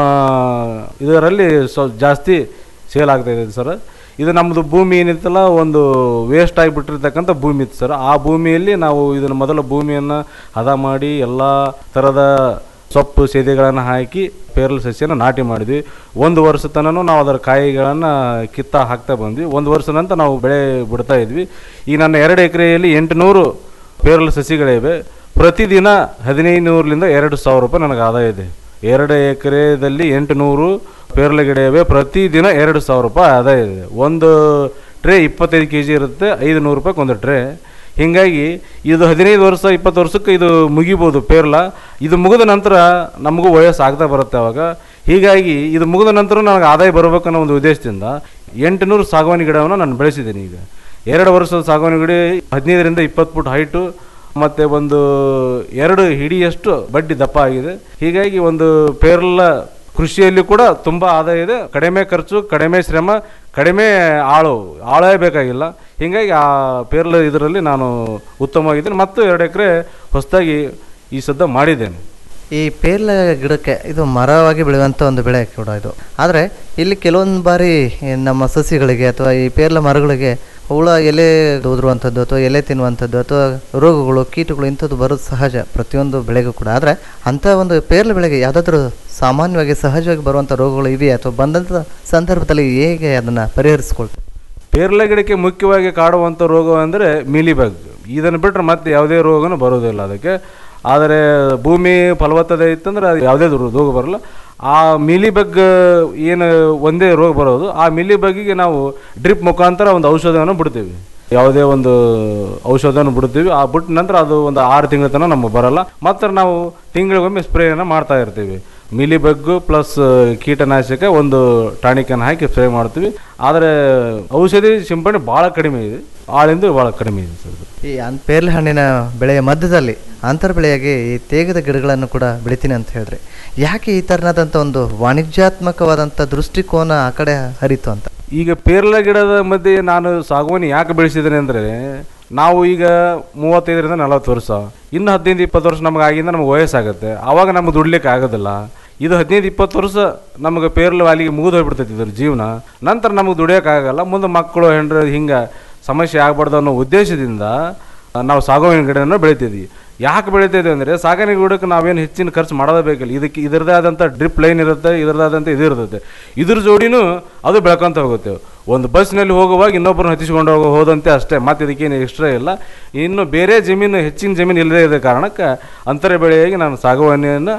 ಇದರಲ್ಲಿ ಸ್ವಲ್ಪ ಜಾಸ್ತಿ ಸೇಲ್ ಆಗ್ತಾ ಇದೆ ಸರ್ ಇದು ನಮ್ಮದು ಭೂಮಿ ಏನಿತ್ತಲ್ಲ ಒಂದು ವೇಸ್ಟ್ ಆಗಿಬಿಟ್ಟಿರ್ತಕ್ಕಂಥ ಭೂಮಿ ಇತ್ತು ಸರ್ ಆ ಭೂಮಿಯಲ್ಲಿ ನಾವು ಇದನ್ನು ಮೊದಲ ಭೂಮಿಯನ್ನು ಹದ ಮಾಡಿ ಎಲ್ಲ ಥರದ ಸೊಪ್ಪು ಸೇದೆಗಳನ್ನು ಹಾಕಿ ಪೇರಲ ಸಸ್ಯನ ನಾಟಿ ಮಾಡಿದ್ವಿ ಒಂದು ವರ್ಷ ತನಕ ನಾವು ಅದರ ಕಾಯಿಗಳನ್ನು ಕಿತ್ತ ಹಾಕ್ತಾ ಬಂದ್ವಿ ಒಂದು ವರ್ಷ ನಂತರ ನಾವು ಬೆಳೆ ಬಿಡ್ತಾ ಇದ್ವಿ ಈಗ ನನ್ನ ಎರಡು ಎಕರೆಯಲ್ಲಿ ಎಂಟುನೂರು ಪೇರಲ ಸಸಿಗಳಿವೆ ಪ್ರತಿದಿನ ಹದಿನೈದು ನೂರರಿಂದ ಎರಡು ಸಾವಿರ ರೂಪಾಯಿ ನನಗೆ ಆದಾಯ ಇದೆ ಎರಡು ಎಕರೆದಲ್ಲಿ ಎಂಟು ನೂರು ಪೇರಲೆ ಗಿಡ ಇವೆ ಪ್ರತಿದಿನ ಎರಡು ಸಾವಿರ ರೂಪಾಯಿ ಆದಾಯ ಇದೆ ಒಂದು ಟ್ರೇ ಇಪ್ಪತ್ತೈದು ಕೆ ಜಿ ಇರುತ್ತೆ ಐದು ನೂರು ರೂಪಾಯಿಗೆ ಒಂದು ಟ್ರೇ ಹೀಗಾಗಿ ಇದು ಹದಿನೈದು ವರ್ಷ ಇಪ್ಪತ್ತು ವರ್ಷಕ್ಕೆ ಇದು ಮುಗಿಬೋದು ಪೇರ್ಲ ಇದು ಮುಗಿದ ನಂತರ ನಮಗೂ ವಯಸ್ಸು ಆಗ್ತಾ ಬರುತ್ತೆ ಅವಾಗ ಹೀಗಾಗಿ ಇದು ಮುಗಿದ ನಂತರ ನನಗೆ ಆದಾಯ ಬರಬೇಕನ್ನೋ ಒಂದು ಉದ್ದೇಶದಿಂದ ಎಂಟುನೂರು ಸಾಗವಾನಿ ಗಿಡವನ್ನು ನಾನು ಬೆಳೆಸಿದ್ದೀನಿ ಈಗ ಎರಡು ವರ್ಷದ ಸಾಗವಾನಿ ಗಿಡ ಹದಿನೈದರಿಂದ ಇಪ್ಪತ್ತು ಫುಟ್ ಹೈಟು ಮತ್ತು ಒಂದು ಎರಡು ಹಿಡಿಯಷ್ಟು ಬಡ್ಡಿ ದಪ್ಪ ಆಗಿದೆ ಹೀಗಾಗಿ ಒಂದು ಪೇರ್ಲ ಕೃಷಿಯಲ್ಲಿ ಕೂಡ ತುಂಬ ಆದಾಯ ಇದೆ ಕಡಿಮೆ ಖರ್ಚು ಕಡಿಮೆ ಶ್ರಮ ಕಡಿಮೆ ಆಳು ಆಳೇ ಬೇಕಾಗಿಲ್ಲ ಹೀಗಾಗಿ ಆ ಪೇರ್ಲ ಇದರಲ್ಲಿ ನಾನು ಉತ್ತಮವಾಗಿದ್ದೇನೆ ಮತ್ತು ಎರಡು ಎಕರೆ ಹೊಸದಾಗಿ ಈ ಸದ್ದ ಮಾಡಿದ್ದೇನೆ ಈ ಪೇರ್ಲ ಗಿಡಕ್ಕೆ ಇದು ಮರವಾಗಿ ಬೆಳೆಯುವಂಥ ಒಂದು ಬೆಳೆ ಕೂಡ ಇದು ಆದರೆ ಇಲ್ಲಿ ಕೆಲವೊಂದು ಬಾರಿ ಈ ನಮ್ಮ ಸಸಿಗಳಿಗೆ ಅಥವಾ ಈ ಪೇರ್ಲ ಮರಗಳಿಗೆ ಹುಳ ಎಲೆ ಉದುರುವಂಥದ್ದು ಅಥವಾ ಎಲೆ ತಿನ್ನುವಂಥದ್ದು ಅಥವಾ ರೋಗಗಳು ಕೀಟಗಳು ಇಂಥದ್ದು ಬರೋದು ಸಹಜ ಪ್ರತಿಯೊಂದು ಬೆಳೆಗೂ ಕೂಡ ಆದರೆ ಅಂಥ ಒಂದು ಪೇರ್ಲ ಬೆಳೆಗೆ ಯಾವುದಾದ್ರೂ ಸಾಮಾನ್ಯವಾಗಿ ಸಹಜವಾಗಿ ಬರುವಂಥ ರೋಗಗಳು ಇವೆಯಾ ಅಥವಾ ಬಂದಂಥ ಸಂದರ್ಭದಲ್ಲಿ ಹೇಗೆ ಅದನ್ನು ಪರಿಹರಿಸ್ಕೊಳ್ತಾರೆ ಪೇರ್ಲೆ ಗಿಡಕ್ಕೆ ಮುಖ್ಯವಾಗಿ ಕಾಡುವಂಥ ರೋಗ ಅಂದರೆ ಮೀಲಿಬಗ್ ಇದನ್ನು ಬಿಟ್ಟರೆ ಮತ್ತೆ ಯಾವುದೇ ರೋಗನೂ ಬರೋದಿಲ್ಲ ಅದಕ್ಕೆ ಆದರೆ ಭೂಮಿ ಫಲವತ್ತತೆ ಇತ್ತಂದ್ರೆ ಅದು ಯಾವುದೇ ರೋ- ರೋಗ ಬರಲ್ಲ ಆ ಮಿಲಿಬಗ್ ಏನು ಒಂದೇ ರೋಗ ಬರೋದು ಆ ಮಿಲಿಬಗ್ಗಿಗೆ ನಾವು ಡ್ರಿಪ್ ಮುಖಾಂತರ ಒಂದು ಔಷಧವನ್ನು ಬಿಡ್ತೀವಿ ಯಾವುದೇ ಒಂದು ಔಷಧವನ್ನು ಬಿಡ್ತೀವಿ ಆ ಬಿಟ್ಟ ನಂತರ ಅದು ಒಂದು ಆರು ತಿಂಗಳ ತನಕ ನಮಗೆ ಬರಲ್ಲ ಮತ್ತು ನಾವು ತಿಂಗಳಿಗೊಮ್ಮೆ ಸ್ಪ್ರೇಯನ್ನು ಮಾಡ್ತಾ ಇರ್ತೀವಿ ಮಿಲಿಬಗ್ಗು ಪ್ಲಸ್ ಕೀಟನಾಶಕ ಒಂದು ಟಾನಿಕನ್ನು ಹಾಕಿ ಸ್ಪ್ರೇ ಮಾಡ್ತೀವಿ ಆದರೆ ಔಷಧಿ ಸಿಂಪಡಣೆ ಭಾಳ ಕಡಿಮೆ ಇದೆ ಆಳಿಂದ ಭಾಳ ಕಡಿಮೆ ಇದೆ ಸರ್ ಇದು. ಈ ಅನ್ ಪೇರ್ಲೆ ಹಣ್ಣಿನ ಬೆಳೆಯ ಮಧ್ಯದಲ್ಲಿ ಅಂತರ್ ಬೆಳೆಯಾಗಿ ಈ ತೇಗದ ಗಿಡಗಳನ್ನು ಕೂಡ ಬೆಳಿತೀನಿ ಅಂತ ಹೇಳಿದ್ರೆ ಯಾಕೆ ಈ ಥರನಾದಂಥ ಒಂದು ವಾಣಿಜ್ಯಾತ್ಮಕವಾದಂಥ ದೃಷ್ಟಿಕೋನ ಆ ಕಡೆ ಹರಿತು ಅಂತ ಈಗ ಪೇರ್ಲ ಗಿಡದ ಮಧ್ಯೆ ನಾನು ಸಾಗುವಾನಿ ಯಾಕೆ ಬೆಳೆಸಿದ್ದೇನೆ ಅಂದರೆ ನಾವು ಈಗ ಮೂವತ್ತೈದರಿಂದ ನಲವತ್ತು ವರ್ಷ ಇನ್ನು ಹದಿನೈದು ಇಪ್ಪತ್ತು ವರ್ಷ ನಮಗೆ ಆಗಿಂದ ನಮಗೆ ವಯಸ್ಸಾಗುತ್ತೆ ಆವಾಗ ನಮಗೆ ದುಡ್ಲಿಕ್ಕೆ ಆಗೋದಿಲ್ಲ ಇದು ಹದಿನೈದು ಇಪ್ಪತ್ತು ವರ್ಷ ನಮಗೆ ಪೇರ್ಲ ವಾಲಿಗೆ ಮುಗಿದು ಹೋಗ್ಬಿಡ್ತೈತಿ ಇದ್ರ ಜೀವನ ನಂತರ ನಮಗೆ ದುಡಿಯೋಕ್ಕಾಗಲ್ಲ ಮುಂದೆ ಮಕ್ಕಳು ಹೆಂಡ್ರು ಹಿಂಗೆ ಸಮಸ್ಯೆ ಆಗಬಾರ್ದು ಅನ್ನೋ ಉದ್ದೇಶದಿಂದ ನಾವು ಸಾಗುವಾನಿ ಗಿಡನ ಬೆಳಿತಿದ್ವಿ ಯಾಕೆ ಬೆಳಿತಿದ್ವಿ ಅಂದರೆ ಸಾಗಾಣಿಕೆ ಗಿಡಕ್ಕೆ ನಾವೇನು ಹೆಚ್ಚಿನ ಖರ್ಚು ಮಾಡೋದೇ ಬೇಕಿಲ್ಲ ಇದಕ್ಕೆ ಇದರದೇ ಆದಂಥ ಡ್ರಿಪ್ ಲೈನ್ ಇರುತ್ತೆ ಇದರದಾದಂಥ ಇದು ಇರ್ತೈತೆ ಇದ್ರ ಜೋಡಿನೂ ಅದು ಬೆಳ್ಕೊಂತ ಹೋಗುತ್ತೆ ಒಂದು ಬಸ್ನಲ್ಲಿ ಹೋಗುವಾಗ ಇನ್ನೊಬ್ಬರನ್ನ ಹತ್ತಿಸ್ಕೊಂಡು ಹೋಗೋ ಹೋದಂತೆ ಅಷ್ಟೇ ಮತ್ತೆ ಇದಕ್ಕೇನು ಎಕ್ಸ್ಟ್ರಾ ಇಲ್ಲ ಇನ್ನು ಬೇರೆ ಜಮೀನು ಹೆಚ್ಚಿನ ಜಮೀನು ಇಲ್ಲದೇ ಇರೋ ಕಾರಣಕ್ಕೆ ಅಂತರ ಬೆಳೆಯಾಗಿ ನಾನು ಸಾಗುವಾನಿಯನ್ನು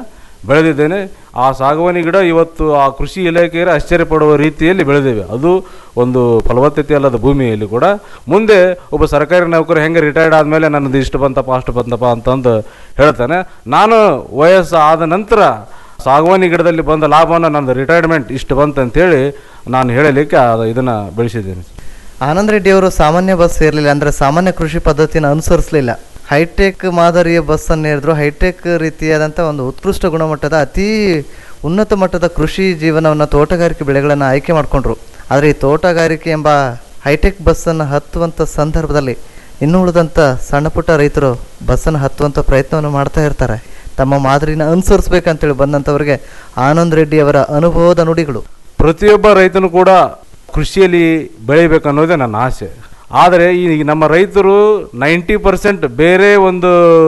ಬೆಳೆದಿದ್ದೇನೆ ಆ ಸಾಗವಾನಿ ಗಿಡ ಇವತ್ತು ಆ ಕೃಷಿ ಇಲಾಖೆಯರು ಆಶ್ಚರ್ಯಪಡುವ ರೀತಿಯಲ್ಲಿ ಬೆಳೆದಿವೆ ಅದು ಒಂದು ಫಲವತ್ತತೆ ಅಲ್ಲದ ಭೂಮಿಯಲ್ಲಿ ಕೂಡ ಮುಂದೆ ಒಬ್ಬ ಸರ್ಕಾರಿ ನೌಕರ ಹೆಂಗೆ ರಿಟೈರ್ಡ್ ಆದಮೇಲೆ ನನ್ನದು ಇಷ್ಟು ಬಂತಪ್ಪ ಅಷ್ಟು ಬಂತಪ್ಪ ಅಂತಂದು ಹೇಳ್ತಾನೆ ನಾನು ವಯಸ್ಸು ಆದ ನಂತರ ಸಾಗವಾನಿ ಗಿಡದಲ್ಲಿ ಬಂದ ಲಾಭವನ್ನು ನಂದು ರಿಟೈರ್ಮೆಂಟ್ ಇಷ್ಟು ಬಂತು ಅಂತೇಳಿ ನಾನು ಹೇಳಲಿಕ್ಕೆ ಆ- ಇದನ್ನು ಬೆಳೆಸಿದ್ದೇನೆ ಆನಂದ್ ರೆಡ್ಡಿ ಅವರು ಸಾಮಾನ್ಯ ಬಸ್ ಇರಲಿಲ್ಲ ಅಂದರೆ ಸಾಮಾನ್ಯ ಕೃಷಿ ಪದ್ಧತಿನ ಅನುಸರಿಸಲಿಲ್ಲ ಹೈಟೆಕ್ ಮಾದರಿಯ ಬಸ್ಸನ್ನು ಹೇಳಿದ್ರು ಹೈಟೆಕ್ ರೀತಿಯಾದಂಥ ಒಂದು ಉತ್ಕೃಷ್ಟ ಗುಣಮಟ್ಟದ ಅತಿ ಉನ್ನತ ಮಟ್ಟದ ಕೃಷಿ ಜೀವನವನ್ನು ತೋಟಗಾರಿಕೆ ಬೆಳೆಗಳನ್ನು ಆಯ್ಕೆ ಮಾಡಿಕೊಂಡ್ರು ಆದರೆ ಈ ತೋಟಗಾರಿಕೆ ಎಂಬ ಹೈಟೆಕ್ ಬಸ್ಸನ್ನು ಹತ್ತುವಂಥ ಸಂದರ್ಭದಲ್ಲಿ ಇನ್ನು ಉಳಿದಂಥ ಸಣ್ಣ ಪುಟ್ಟ ರೈತರು ಬಸ್ಸನ್ನು ಹತ್ತುವಂಥ ಪ್ರಯತ್ನವನ್ನು ಮಾಡ್ತಾ ಇರ್ತಾರೆ ತಮ್ಮ ಮಾದರಿನ ಅನುಸರಿಸ್ಬೇಕಂತೇಳಿ ಬಂದಂಥವ್ರಿಗೆ ಆನಂದ್ ರೆಡ್ಡಿ ಅವರ ಅನುಭವದ ನುಡಿಗಳು ಪ್ರತಿಯೊಬ್ಬ ರೈತನು ಕೂಡ ಕೃಷಿಯಲ್ಲಿ ಬೆಳಿಬೇಕು ಅನ್ನೋದೇ ನನ್ನ ಆಸೆ ಆದರೆ ಈ ನಮ್ಮ ರೈತರು ನೈಂಟಿ ಪರ್ಸೆಂಟ್ ಬೇರೆ ಒಂದು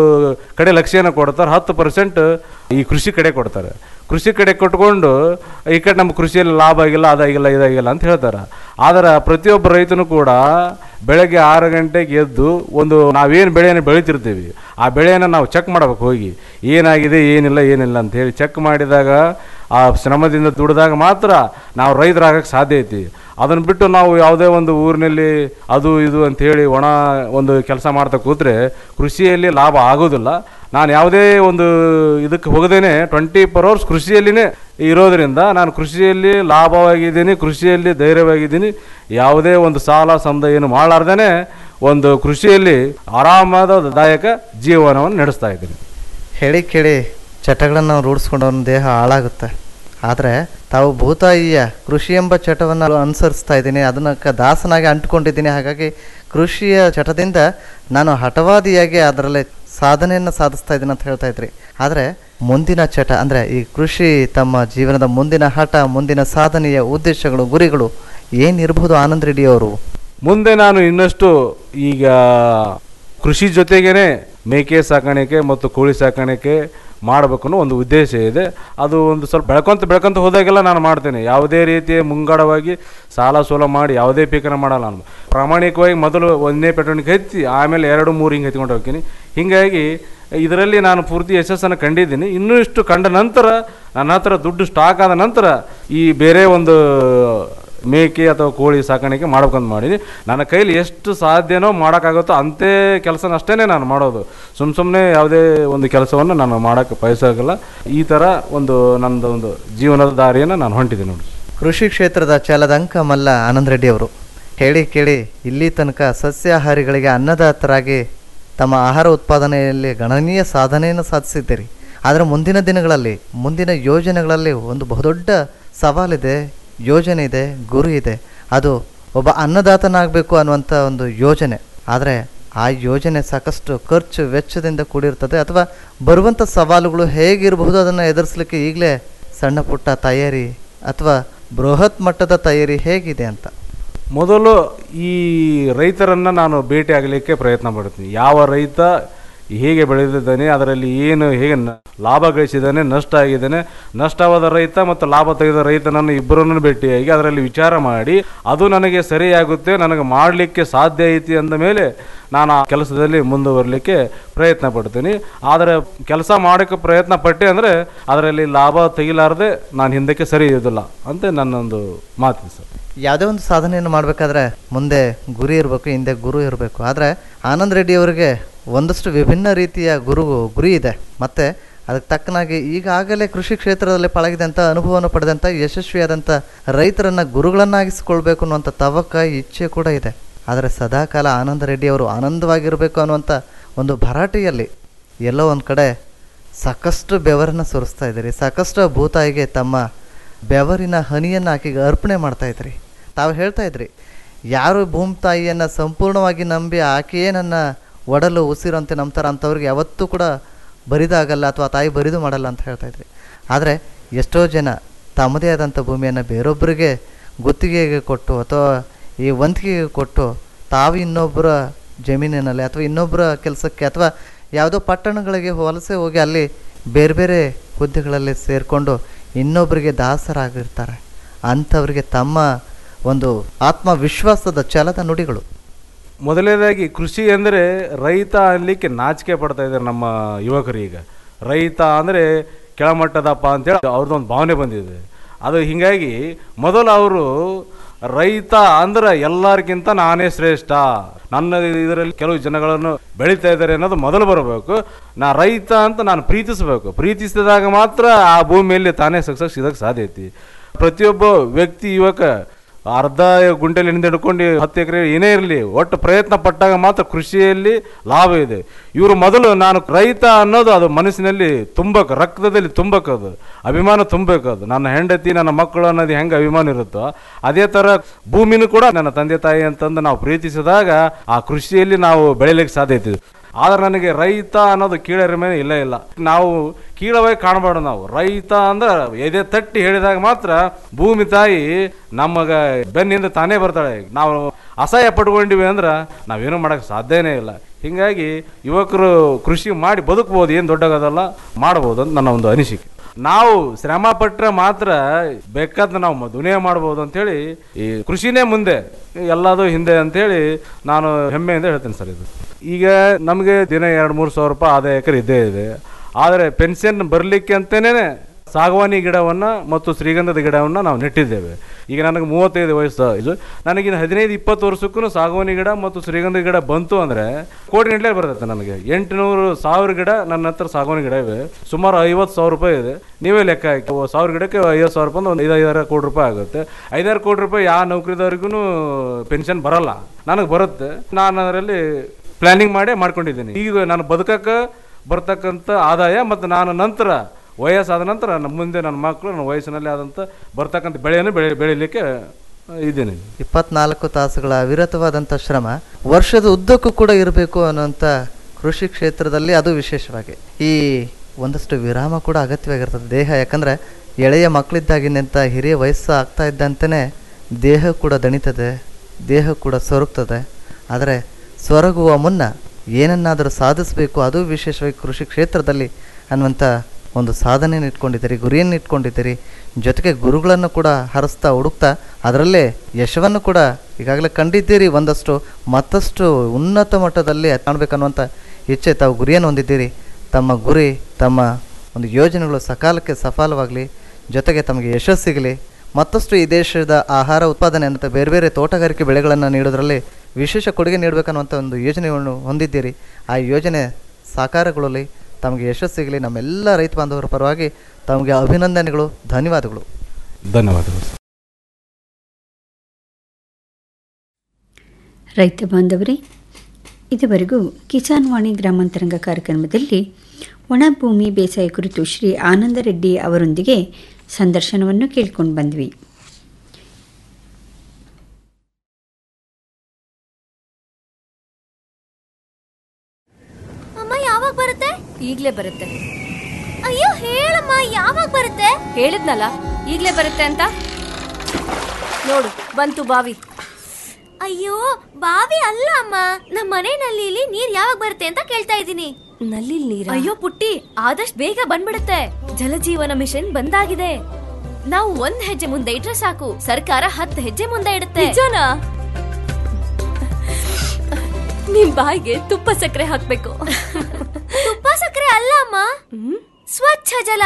ಕಡೆ ಲಕ್ಷ್ಯನ ಕೊಡ್ತಾರೆ ಹತ್ತು ಪರ್ಸೆಂಟ್ ಈ ಕೃಷಿ ಕಡೆ ಕೊಡ್ತಾರೆ ಕೃಷಿ ಕಡೆ ಕೊಟ್ಕೊಂಡು ಈ ಕಡೆ ನಮ್ಮ ಕೃಷಿಯಲ್ಲಿ ಲಾಭ ಆಗಿಲ್ಲ ಅದಾಗಿಲ್ಲ ಇದಾಗಿಲ್ಲ ಅಂತ ಹೇಳ್ತಾರೆ ಆದರೆ ಪ್ರತಿಯೊಬ್ಬ ರೈತನು ಕೂಡ ಬೆಳಗ್ಗೆ ಆರು ಗಂಟೆಗೆ ಎದ್ದು ಒಂದು ನಾವೇನು ಬೆಳೆಯನ್ನು ಬೆಳಿತಿರ್ತೀವಿ ಆ ಬೆಳೆಯನ್ನು ನಾವು ಚೆಕ್ ಮಾಡ್ಬೇಕು ಹೋಗಿ ಏನಾಗಿದೆ ಏನಿಲ್ಲ ಏನಿಲ್ಲ ಅಂತ ಹೇಳಿ ಚೆಕ್ ಮಾಡಿದಾಗ ಆ ಶ್ರಮದಿಂದ ದುಡಿದಾಗ ಮಾತ್ರ ನಾವು ರೈತರಾಗಕ್ಕೆ ಸಾಧ್ಯ ಐತಿ ಅದನ್ನು ಬಿಟ್ಟು ನಾವು ಯಾವುದೇ ಒಂದು ಊರಿನಲ್ಲಿ ಅದು ಇದು ಅಂತ ಹೇಳಿ ಒಣ ಒಂದು ಕೆಲಸ ಮಾಡ್ತಾ ಕೂತ್ರೆ ಕೃಷಿಯಲ್ಲಿ ಲಾಭ ಆಗೋದಿಲ್ಲ ನಾನು ಯಾವುದೇ ಒಂದು ಇದಕ್ಕೆ ಹೋಗದೇನೆ ಟ್ವೆಂಟಿ ಫೋರ್ ಅವರ್ಸ್ ಕೃಷಿಯಲ್ಲಿನೇ ಇರೋದರಿಂದ ನಾನು ಕೃಷಿಯಲ್ಲಿ ಲಾಭವಾಗಿದ್ದೀನಿ ಕೃಷಿಯಲ್ಲಿ ಧೈರ್ಯವಾಗಿದ್ದೀನಿ ಯಾವುದೇ ಒಂದು ಸಾಲ ಸಂದ ಏನು ಮಾಡಲಾರ್ದೇ ಒಂದು ಕೃಷಿಯಲ್ಲಿ ಆರಾಮದಾಯಕ ಜೀವನವನ್ನು ನಡೆಸ್ತಾ ಇದ್ದೀನಿ ಹೇಳಿ ಕೇಳಿ ಚಟಗಳನ್ನು ರೂಢಿಸ್ಕೊಂಡು ಅವನ ದೇಹ ಹಾಳಾಗುತ್ತೆ ಆದರೆ ತಾವು ಭೂತಾಯಿಯ ಕೃಷಿ ಎಂಬ ಚಟವನ್ನು ಅನುಸರಿಸ್ತಾ ಇದ್ದೀನಿ ಅದನ್ನ ಕ ದಾಸನಾಗಿ ಅಂಟ್ಕೊಂಡಿದ್ದೀನಿ ಹಾಗಾಗಿ ಕೃಷಿಯ ಚಟದಿಂದ ನಾನು ಹಠವಾದಿಯಾಗಿ ಅದರಲ್ಲಿ ಸಾಧನೆಯನ್ನು ಸಾಧಿಸ್ತಾ ಇದ್ದೀನಿ ಅಂತ ಹೇಳ್ತಾ ಇದ್ರಿ ಆದರೆ ಮುಂದಿನ ಚಟ ಅಂದರೆ ಈ ಕೃಷಿ ತಮ್ಮ ಜೀವನದ ಮುಂದಿನ ಹಠ ಮುಂದಿನ ಸಾಧನೆಯ ಉದ್ದೇಶಗಳು ಗುರಿಗಳು ಏನಿರ್ಬೋದು ಆನಂದ್ ರೆಡ್ಡಿ ಅವರು ಮುಂದೆ ನಾನು ಇನ್ನಷ್ಟು ಈಗ ಕೃಷಿ ಜೊತೆಗೇನೆ ಮೇಕೆ ಸಾಕಾಣಿಕೆ ಮತ್ತು ಕೋಳಿ ಸಾಕಾಣಿಕೆ ಮಾಡಬೇಕು ಅನ್ನೋ ಒಂದು ಉದ್ದೇಶ ಇದೆ ಅದು ಒಂದು ಸ್ವಲ್ಪ ಬೆಳ್ಕೊಂತ ಬೆಳ್ಕೊಂತ ಹೋದಾಗೆಲ್ಲ ನಾನು ಮಾಡ್ತೇನೆ ಯಾವುದೇ ರೀತಿಯ ಮುಂಗಡವಾಗಿ ಸಾಲ ಸೋಲ ಮಾಡಿ ಯಾವುದೇ ಪೀಕನ ಮಾಡಲ್ಲ ನಾನು ಪ್ರಾಮಾಣಿಕವಾಗಿ ಮೊದಲು ಒಂದನೇ ಪೆಟ್ರೋಣಿಗೆ ಹತ್ತಿ ಆಮೇಲೆ ಎರಡು ಮೂರು ಹಿಂಗೆ ಹತ್ಕೊಂಡು ಹೋಗ್ತೀನಿ ಹೀಗಾಗಿ ಇದರಲ್ಲಿ ನಾನು ಪೂರ್ತಿ ಯಶಸ್ಸನ್ನು ಕಂಡಿದ್ದೀನಿ ಇನ್ನೂ ಇಷ್ಟು ಕಂಡ ನಂತರ ನನ್ನ ಹತ್ರ ದುಡ್ಡು ಸ್ಟಾಕ್ ಆದ ನಂತರ ಈ ಬೇರೆ ಒಂದು ಮೇಕೆ ಅಥವಾ ಕೋಳಿ ಸಾಕಾಣಿಕೆ ಮಾಡ್ಬೇಕಂತ ಮಾಡೀನಿ ನನ್ನ ಕೈಲಿ ಎಷ್ಟು ಸಾಧ್ಯನೋ ಮಾಡೋಕ್ಕಾಗುತ್ತೋ ಅಂತೆ ಕೆಲಸನ ಅಷ್ಟೇ ನಾನು ಮಾಡೋದು ಸುಮ್ಮ ಸುಮ್ಮನೆ ಯಾವುದೇ ಒಂದು ಕೆಲಸವನ್ನು ನಾನು ಮಾಡೋಕ್ಕೆ ಬಯಸೋಕ್ಕಿಲ್ಲ ಈ ಥರ ಒಂದು ನನ್ನದು ಒಂದು ಜೀವನದ ದಾರಿಯನ್ನು ನಾನು ಹೊಂಟಿದ್ದೀನಿ ನೋಡಿ ಕೃಷಿ ಕ್ಷೇತ್ರದ ಛಲದಂಕ ಮಲ್ಲ ಆನಂದ್ ರೆಡ್ಡಿ ಅವರು ಹೇಳಿ ಕೇಳಿ ಇಲ್ಲಿ ತನಕ ಸಸ್ಯಾಹಾರಿಗಳಿಗೆ ಅನ್ನದಾತರಾಗಿ ತಮ್ಮ ಆಹಾರ ಉತ್ಪಾದನೆಯಲ್ಲಿ ಗಣನೀಯ ಸಾಧನೆಯನ್ನು ಸಾಧಿಸಿದ್ದೀರಿ ಆದರೆ ಮುಂದಿನ ದಿನಗಳಲ್ಲಿ ಮುಂದಿನ ಯೋಜನೆಗಳಲ್ಲಿ ಒಂದು ಬಹುದೊಡ್ಡ ಸವಾಲಿದೆ ಯೋಜನೆ ಇದೆ ಗುರಿ ಇದೆ ಅದು ಒಬ್ಬ ಅನ್ನದಾತನಾಗಬೇಕು ಅನ್ನುವಂಥ ಒಂದು ಯೋಜನೆ ಆದರೆ ಆ ಯೋಜನೆ ಸಾಕಷ್ಟು ಖರ್ಚು ವೆಚ್ಚದಿಂದ ಕೂಡಿರ್ತದೆ ಅಥವಾ ಬರುವಂಥ ಸವಾಲುಗಳು ಹೇಗಿರಬಹುದು ಅದನ್ನು ಎದುರಿಸಲಿಕ್ಕೆ ಈಗಲೇ ಸಣ್ಣ ಪುಟ್ಟ ತಯಾರಿ ಅಥವಾ ಬೃಹತ್ ಮಟ್ಟದ ತಯಾರಿ ಹೇಗಿದೆ ಅಂತ ಮೊದಲು ಈ ರೈತರನ್ನು ನಾನು ಭೇಟಿ ಆಗಲಿಕ್ಕೆ ಪ್ರಯತ್ನ ಪಡ್ತೀನಿ ಯಾವ ರೈತ ಹೇಗೆ ಬೆಳೆದಿದ್ದಾನೆ ಅದರಲ್ಲಿ ಏನು ಹೇಗೆ ನ- ಲಾಭ ಗಳಿಸಿದ್ದಾನೆ ನಷ್ಟ ಆಗಿದ್ದಾನೆ ನಷ್ಟವಾದ ರೈತ ಮತ್ತು ಲಾಭ ತೆಗೆದ ರೈತನನ್ನು ಇಬ್ಬರನ್ನು ಭೇಟಿಯಾಗಿ ಅದರಲ್ಲಿ ವಿಚಾರ ಮಾಡಿ ಅದು ನನಗೆ ಸರಿಯಾಗುತ್ತೆ ನನಗೆ ಮಾಡಲಿಕ್ಕೆ ಸಾಧ್ಯ ಐತಿ ಅಂದ ಮೇಲೆ ನಾನು ಆ ಕೆಲಸದಲ್ಲಿ ಮುಂದುವರಲಿಕ್ಕೆ ಪ್ರಯತ್ನ ಪಡ್ತೀನಿ ಆದರೆ ಕೆಲಸ ಮಾಡೋಕ್ಕೆ ಪ್ರಯತ್ನ ಪಟ್ಟೆ ಅಂದರೆ ಅದರಲ್ಲಿ ಲಾಭ ತೆಗಿಲಾರದೆ ನಾನು ಹಿಂದಕ್ಕೆ ಸರಿ ಇರೋದಿಲ್ಲ ಅಂತ ನನ್ನೊಂದು ಮಾತಿದೆ ಸರ್ ಯಾವುದೇ ಒಂದು ಸಾಧನೆಯನ್ನು ಮಾಡಬೇಕಾದ್ರೆ ಮುಂದೆ ಗುರಿ ಇರಬೇಕು ಹಿಂದೆ ಗುರು ಇರಬೇಕು ಆದರೆ ಆನಂದ್ ರೆಡ್ಡಿ ಅವರಿಗೆ ಒಂದಷ್ಟು ವಿಭಿನ್ನ ರೀತಿಯ ಗುರು ಗುರಿ ಇದೆ ಮತ್ತು ಅದಕ್ಕೆ ತಕ್ಕನಾಗಿ ಈಗಾಗಲೇ ಕೃಷಿ ಕ್ಷೇತ್ರದಲ್ಲಿ ಪಳಗಿದಂಥ ಅನುಭವವನ್ನು ಪಡೆದಂಥ ಯಶಸ್ವಿಯಾದಂಥ ರೈತರನ್ನು ಗುರುಗಳನ್ನಾಗಿಸ್ಕೊಳ್ಬೇಕು ಅನ್ನುವಂಥ ತವಕ ಇಚ್ಛೆ ಕೂಡ ಇದೆ ಆದರೆ ಸದಾಕಾಲ ಆನಂದ್ ರೆಡ್ಡಿ ಅವರು ಆನಂದವಾಗಿರಬೇಕು ಅನ್ನುವಂಥ ಒಂದು ಭರಾಟೆಯಲ್ಲಿ ಎಲ್ಲೋ ಒಂದು ಕಡೆ ಸಾಕಷ್ಟು ಬೆವರನ್ನು ಸುರಿಸ್ತಾ ಇದ್ದೀರಿ ಸಾಕಷ್ಟು ಭೂತಾಯಿಗೆ ತಮ್ಮ ಬೆವರಿನ ಹನಿಯನ್ನು ಆಕೆಗೆ ಅರ್ಪಣೆ ಮಾಡ್ತಾ ಇದ್ರಿ ತಾವು ಹೇಳ್ತಾ ಇದ್ರಿ ಯಾರು ಭೂಮಿ ತಾಯಿಯನ್ನು ಸಂಪೂರ್ಣವಾಗಿ ನಂಬಿ ಆಕೆಯೇ ನನ್ನ ಒಡಲು ಉಸಿರು ಅಂತ ನಂಬ್ತಾರೆ ಅಂಥವ್ರಿಗೆ ಯಾವತ್ತೂ ಕೂಡ ಬರಿದಾಗಲ್ಲ ಅಥವಾ ತಾಯಿ ಬರಿದು ಮಾಡಲ್ಲ ಅಂತ ಹೇಳ್ತಾ ಇದ್ರಿ ಆದರೆ ಎಷ್ಟೋ ಜನ ತಮ್ಮದೇ ಆದಂಥ ಭೂಮಿಯನ್ನು ಬೇರೊಬ್ಬರಿಗೆ ಗುತ್ತಿಗೆಗೆ ಕೊಟ್ಟು ಅಥವಾ ಈ ವಂತಿಗೆಗೆ ಕೊಟ್ಟು ತಾವು ಇನ್ನೊಬ್ಬರ ಜಮೀನಿನಲ್ಲಿ ಅಥವಾ ಇನ್ನೊಬ್ಬರ ಕೆಲಸಕ್ಕೆ ಅಥವಾ ಯಾವುದೋ ಪಟ್ಟಣಗಳಿಗೆ ವಲಸೆ ಹೋಗಿ ಅಲ್ಲಿ ಬೇರೆ ಬೇರೆ ಹುದ್ದೆಗಳಲ್ಲಿ ಸೇರಿಕೊಂಡು ಇನ್ನೊಬ್ಬರಿಗೆ ದಾಸರಾಗಿರ್ತಾರೆ ಅಂಥವ್ರಿಗೆ ತಮ್ಮ ಒಂದು ಆತ್ಮವಿಶ್ವಾಸದ ಛಲದ ನುಡಿಗಳು ಮೊದಲನೇದಾಗಿ ಕೃಷಿ ಅಂದರೆ ರೈತ ಅನ್ನಲಿಕ್ಕೆ ನಾಚಿಕೆ ಪಡ್ತಾ ಇದ್ದಾರೆ ನಮ್ಮ ಯುವಕರು ಈಗ ರೈತ ಅಂದರೆ ಕೆಳಮಟ್ಟದಪ್ಪ ಅಂತೇಳಿ ಅವ್ರದ್ದೊಂದು ಭಾವನೆ ಬಂದಿದೆ ಅದು ಹೀಗಾಗಿ ಮೊದಲು ಅವರು ರೈತ ಅಂದ್ರೆ ಎಲ್ಲರಿಗಿಂತ ನಾನೇ ಶ್ರೇಷ್ಠ ನನ್ನ ಇದರಲ್ಲಿ ಕೆಲವು ಜನಗಳನ್ನು ಬೆಳೀತಾ ಇದ್ದಾರೆ ಅನ್ನೋದು ಮೊದಲು ಬರಬೇಕು ನಾ ರೈತ ಅಂತ ನಾನು ಪ್ರೀತಿಸಬೇಕು ಪ್ರೀತಿಸಿದಾಗ ಮಾತ್ರ ಆ ಭೂಮಿಯಲ್ಲಿ ತಾನೇ ಸಕ್ಸಸ್ ಇದಕ್ಕೆ ಸಾಧ್ಯ ಐತಿ ಪ್ರತಿಯೊಬ್ಬ ವ್ಯಕ್ತಿ ಯುವಕ ಅರ್ಧ ಗುಂಟೆಲಿ ಹಿಡ್ಕೊಂಡು ಹತ್ತು ಎಕರೆ ಏನೇ ಇರಲಿ ಒಟ್ಟು ಪ್ರಯತ್ನ ಪಟ್ಟಾಗ ಮಾತ್ರ ಕೃಷಿಯಲ್ಲಿ ಲಾಭ ಇದೆ ಇವರು ಮೊದಲು ನಾನು ರೈತ ಅನ್ನೋದು ಅದು ಮನಸ್ಸಿನಲ್ಲಿ ತುಂಬಬೇಕು ರಕ್ತದಲ್ಲಿ ತುಂಬಬೇಕು ಅಭಿಮಾನ ತುಂಬಬೇಕು ಅದು ನನ್ನ ಹೆಂಡತಿ ನನ್ನ ಮಕ್ಕಳು ಅನ್ನೋದು ಹೆಂಗೆ ಅಭಿಮಾನ ಇರುತ್ತೋ ಅದೇ ಥರ ಭೂಮಿನೂ ಕೂಡ ನನ್ನ ತಂದೆ ತಾಯಿ ಅಂತಂದು ನಾವು ಪ್ರೀತಿಸಿದಾಗ ಆ ಕೃಷಿಯಲ್ಲಿ ನಾವು ಬೆಳಿಲಿಕ್ಕೆ ಸಾಧ್ಯ ಐತಿ ಆದ್ರೆ ನನಗೆ ರೈತ ಅನ್ನೋದು ಕೀಳರಿಮೆ ಇಲ್ಲ ಇಲ್ಲ ನಾವು ಕೀಳವಾಗಿ ಕಾಣಬಾರ್ದು ನಾವು ರೈತ ಅಂದ್ರೆ ಎದೆ ತಟ್ಟಿ ಹೇಳಿದಾಗ ಮಾತ್ರ ಭೂಮಿ ತಾಯಿ ನಮಗ ಬೆನ್ನಿಂದ ತಾನೇ ಬರ್ತಾಳೆ ನಾವು ಅಸಹ್ಯ ಪಟ್ಕೊಂಡಿವಿ ಅಂದ್ರೆ ನಾವೇನು ಮಾಡಕ್ಕೆ ಸಾಧ್ಯನೇ ಇಲ್ಲ ಹಿಂಗಾಗಿ ಯುವಕರು ಕೃಷಿ ಮಾಡಿ ಬದುಕ್ಬೋದು ಏನು ದೊಡ್ಡಗದಲ್ಲ ಮಾಡ್ಬೋದು ಅಂತ ನನ್ನ ಒಂದು ಅನಿಸಿಕೆ ನಾವು ಶ್ರಮ ಪಟ್ಟರೆ ಮಾತ್ರ ಬೇಕಾದ ನಾವು ದುನಿಯಾ ಮಾಡ್ಬೋದು ಅಂತೇಳಿ ಈ ಕೃಷಿನೇ ಮುಂದೆ ಎಲ್ಲದು ಹಿಂದೆ ಅಂತೇಳಿ ನಾನು ಹೆಮ್ಮೆಯಿಂದ ಹೇಳ್ತೇನೆ ಸರ್ ಇದು ಈಗ ನಮಗೆ ದಿನ ಎರಡು ಮೂರು ಸಾವಿರ ರೂಪಾಯಿ ಆದಾಯಕರ ಇದ್ದೇ ಇದೆ ಆದರೆ ಪೆನ್ಷನ್ ಬರಲಿಕ್ಕೆ ಅಂತಲೇ ಸಾಗವಾನಿ ಗಿಡವನ್ನು ಮತ್ತು ಶ್ರೀಗಂಧದ ಗಿಡವನ್ನು ನಾವು ನೆಟ್ಟಿದ್ದೇವೆ ಈಗ ನನಗೆ ಮೂವತ್ತೈದು ವಯಸ್ಸು ಇದು ನನಗಿನ್ನು ಹದಿನೈದು ಇಪ್ಪತ್ತು ವರ್ಷಕ್ಕೂ ಸಾಗವಾನಿ ಗಿಡ ಮತ್ತು ಶ್ರೀಗಂಧ ಗಿಡ ಬಂತು ಅಂದರೆ ಕೋಟಿ ಗಂಟಲೆ ಬರ್ತೈತೆ ನನಗೆ ಎಂಟುನೂರು ಸಾವಿರ ಗಿಡ ನನ್ನ ಹತ್ರ ಸಾಗವಾನಿ ಗಿಡ ಇವೆ ಸುಮಾರು ಐವತ್ತು ಸಾವಿರ ರೂಪಾಯಿ ಇದೆ ನೀವೇ ಲೆಕ್ಕ ಹಾಕಿ ಓ ಸಾವಿರ ಗಿಡಕ್ಕೆ ಐವತ್ತು ಸಾವಿರ ರೂಪಾಯಿ ಅಂದ್ರೆ ಒಂದು ಐದು ಐದಾರು ಕೋಟಿ ರೂಪಾಯಿ ಆಗುತ್ತೆ ಐದಾರು ಕೋಟಿ ರೂಪಾಯಿ ಯಾವ ನೌಕರಿದವ್ರಿಗೂ ಪೆನ್ಷನ್ ಬರಲ್ಲ ನನಗೆ ಬರುತ್ತೆ ನಾನು ಅದರಲ್ಲಿ ಪ್ಲ್ಯಾನಿಂಗ್ ಮಾಡೇ ಮಾಡ್ಕೊಂಡಿದ್ದೀನಿ ಈಗ ನಾನು ಬದುಕಕ್ಕೆ ಬರ್ತಕ್ಕಂಥ ಆದಾಯ ಮತ್ತು ನಾನು ನಂತರ ವಯಸ್ಸಾದ ನಂತರ ನಮ್ಮ ಮುಂದೆ ನನ್ನ ಮಕ್ಕಳು ನನ್ನ ವಯಸ್ಸಿನಲ್ಲಿ ಆದಂಥ ಬರ್ತಕ್ಕಂಥ ಬೆಳೆಯನ್ನು ಬೆಳೆ ಬೆಳೀಲಿಕ್ಕೆ ಇದ್ದೀನಿ ಇಪ್ಪತ್ನಾಲ್ಕು ತಾಸುಗಳ ಅವಿರತವಾದಂಥ ಶ್ರಮ ವರ್ಷದ ಉದ್ದಕ್ಕೂ ಕೂಡ ಇರಬೇಕು ಅನ್ನೋಂಥ ಕೃಷಿ ಕ್ಷೇತ್ರದಲ್ಲಿ ಅದು ವಿಶೇಷವಾಗಿ ಈ ಒಂದಷ್ಟು ವಿರಾಮ ಕೂಡ ಅಗತ್ಯವಾಗಿರ್ತದೆ ದೇಹ ಯಾಕಂದರೆ ಎಳೆಯ ಮಕ್ಕಳಿದ್ದಾಗಿನಂತ ಹಿರಿಯ ವಯಸ್ಸು ಆಗ್ತಾ ಇದ್ದಂತೆಯೇ ದೇಹ ಕೂಡ ದಣಿತದೆ ದೇಹ ಕೂಡ ಸೊರಗ್ತದೆ ಆದರೆ ಸೊರಗುವ ಮುನ್ನ ಏನನ್ನಾದರೂ ಸಾಧಿಸಬೇಕು ಅದು ವಿಶೇಷವಾಗಿ ಕೃಷಿ ಕ್ಷೇತ್ರದಲ್ಲಿ ಅನ್ನುವಂಥ ಒಂದು ಸಾಧನೆಯನ್ನು ಇಟ್ಕೊಂಡಿದ್ದೀರಿ ಗುರಿಯನ್ನು ಇಟ್ಕೊಂಡಿದ್ದೀರಿ ಜೊತೆಗೆ ಗುರುಗಳನ್ನು ಕೂಡ ಹರಿಸ್ತಾ ಹುಡುಕ್ತಾ ಅದರಲ್ಲೇ ಯಶವನ್ನು ಕೂಡ ಈಗಾಗಲೇ ಕಂಡಿದ್ದೀರಿ ಒಂದಷ್ಟು ಮತ್ತಷ್ಟು ಉನ್ನತ ಮಟ್ಟದಲ್ಲಿ ಕಾಣಬೇಕನ್ನುವಂಥ ಇಚ್ಛೆ ತಾವು ಗುರಿಯನ್ನು ಹೊಂದಿದ್ದೀರಿ ತಮ್ಮ ಗುರಿ ತಮ್ಮ ಒಂದು ಯೋಜನೆಗಳು ಸಕಾಲಕ್ಕೆ ಸಫಲವಾಗಲಿ ಜೊತೆಗೆ ತಮಗೆ ಯಶಸ್ಸು ಸಿಗಲಿ ಮತ್ತಷ್ಟು ಈ ದೇಶದ ಆಹಾರ ಉತ್ಪಾದನೆ ಅಂತ ಬೇರೆ ಬೇರೆ ತೋಟಗಾರಿಕೆ ಬೆಳೆಗಳನ್ನು ನೀಡೋದ್ರಲ್ಲಿ ವಿಶೇಷ ಕೊಡುಗೆ ನೀಡಬೇಕನ್ನುವಂಥ ಒಂದು ಯೋಜನೆಯನ್ನು ಹೊಂದಿದ್ದೀರಿ ಆ ಯೋಜನೆ ಸಾಕಾರಗೊಳ್ಳಲಿ ತಮಗೆ ಯಶಸ್ಸು ಸಿಗಲಿ ನಮ್ಮೆಲ್ಲ ರೈತ ಬಾಂಧವರ ಪರವಾಗಿ ತಮಗೆ ಅಭಿನಂದನೆಗಳು ಧನ್ಯವಾದಗಳು ಧನ್ಯವಾದಗಳು ರೈತ ಬಾಂಧವರೇ ಇದುವರೆಗೂ ಕಿಸಾನ್ ವಾಣಿ ಗ್ರಾಮಾಂತರಂಗ ಕಾರ್ಯಕ್ರಮದಲ್ಲಿ ಒಣಭೂಮಿ ಬೇಸಾಯ ಕುರಿತು ಶ್ರೀ ಆನಂದ ರೆಡ್ಡಿ ಅವರೊಂದಿಗೆ ಸಂದರ್ಶನವನ್ನು ಕೇಳಿಕೊಂಡು ಬಂದ್ವಿ ಅಮ್ಮ ಯಾವಾಗ ಬರುತ್ತೆ ಈಗ್ಲೇ ಬರುತ್ತೆ ಅಯ್ಯೋ ಹೇಳಮ್ಮ ಯಾವಾಗ ಬರುತ್ತೆ ಹೇಳಿದ್ನಲ್ಲ ಈಗ್ಲೇ ಬರುತ್ತೆ ಅಂತ ನೋಡು ಬಂತು ಬಾವಿ ಅಯ್ಯೋ ಬಾವಿ ಅಲ್ಲ ಅಮ್ಮ ನಮ್ಮ ಮನೆ ನಲ್ಲಿಲಿ ನೀರ್ ಯಾವಾಗ ಬರುತ್ತೆ ಅಂತ ಕೇಳ್ತಾ ಇದ್ದೀನಿ ನಲ್ಲಿ ನೀರ ಅಯ್ಯೋ ಪುಟ್ಟಿ ಆದಷ್ಟು ಬೇಗ ಬಂದ್ಬಿಡುತ್ತೆ ಜಲಜೀವನ ಮಿಷನ್ ಬಂದಾಗಿದೆ ನಾವು ಒಂದ್ ಹೆಜ್ಜೆ ಮುಂದೆ ಇಟ್ರೆ ಸಾಕು ಸರ್ಕಾರ ಹತ್ತು ಹೆಜ್ಜೆ ಮುಂದೆ ಇಡುತ್ತೆ ನಿಜನಾ ನಿಮ್ ಬಾಯಿಗೆ ತುಪ್ಪ ಸಕ್ಕರೆ ಹಾಕ್ಬೇಕು ತುಪ್ಪ ಸಕ್ಕರೆ ಅಲ್ಲ ಅಮ್ಮ ಸ್ವಚ್ಛ ಜಲ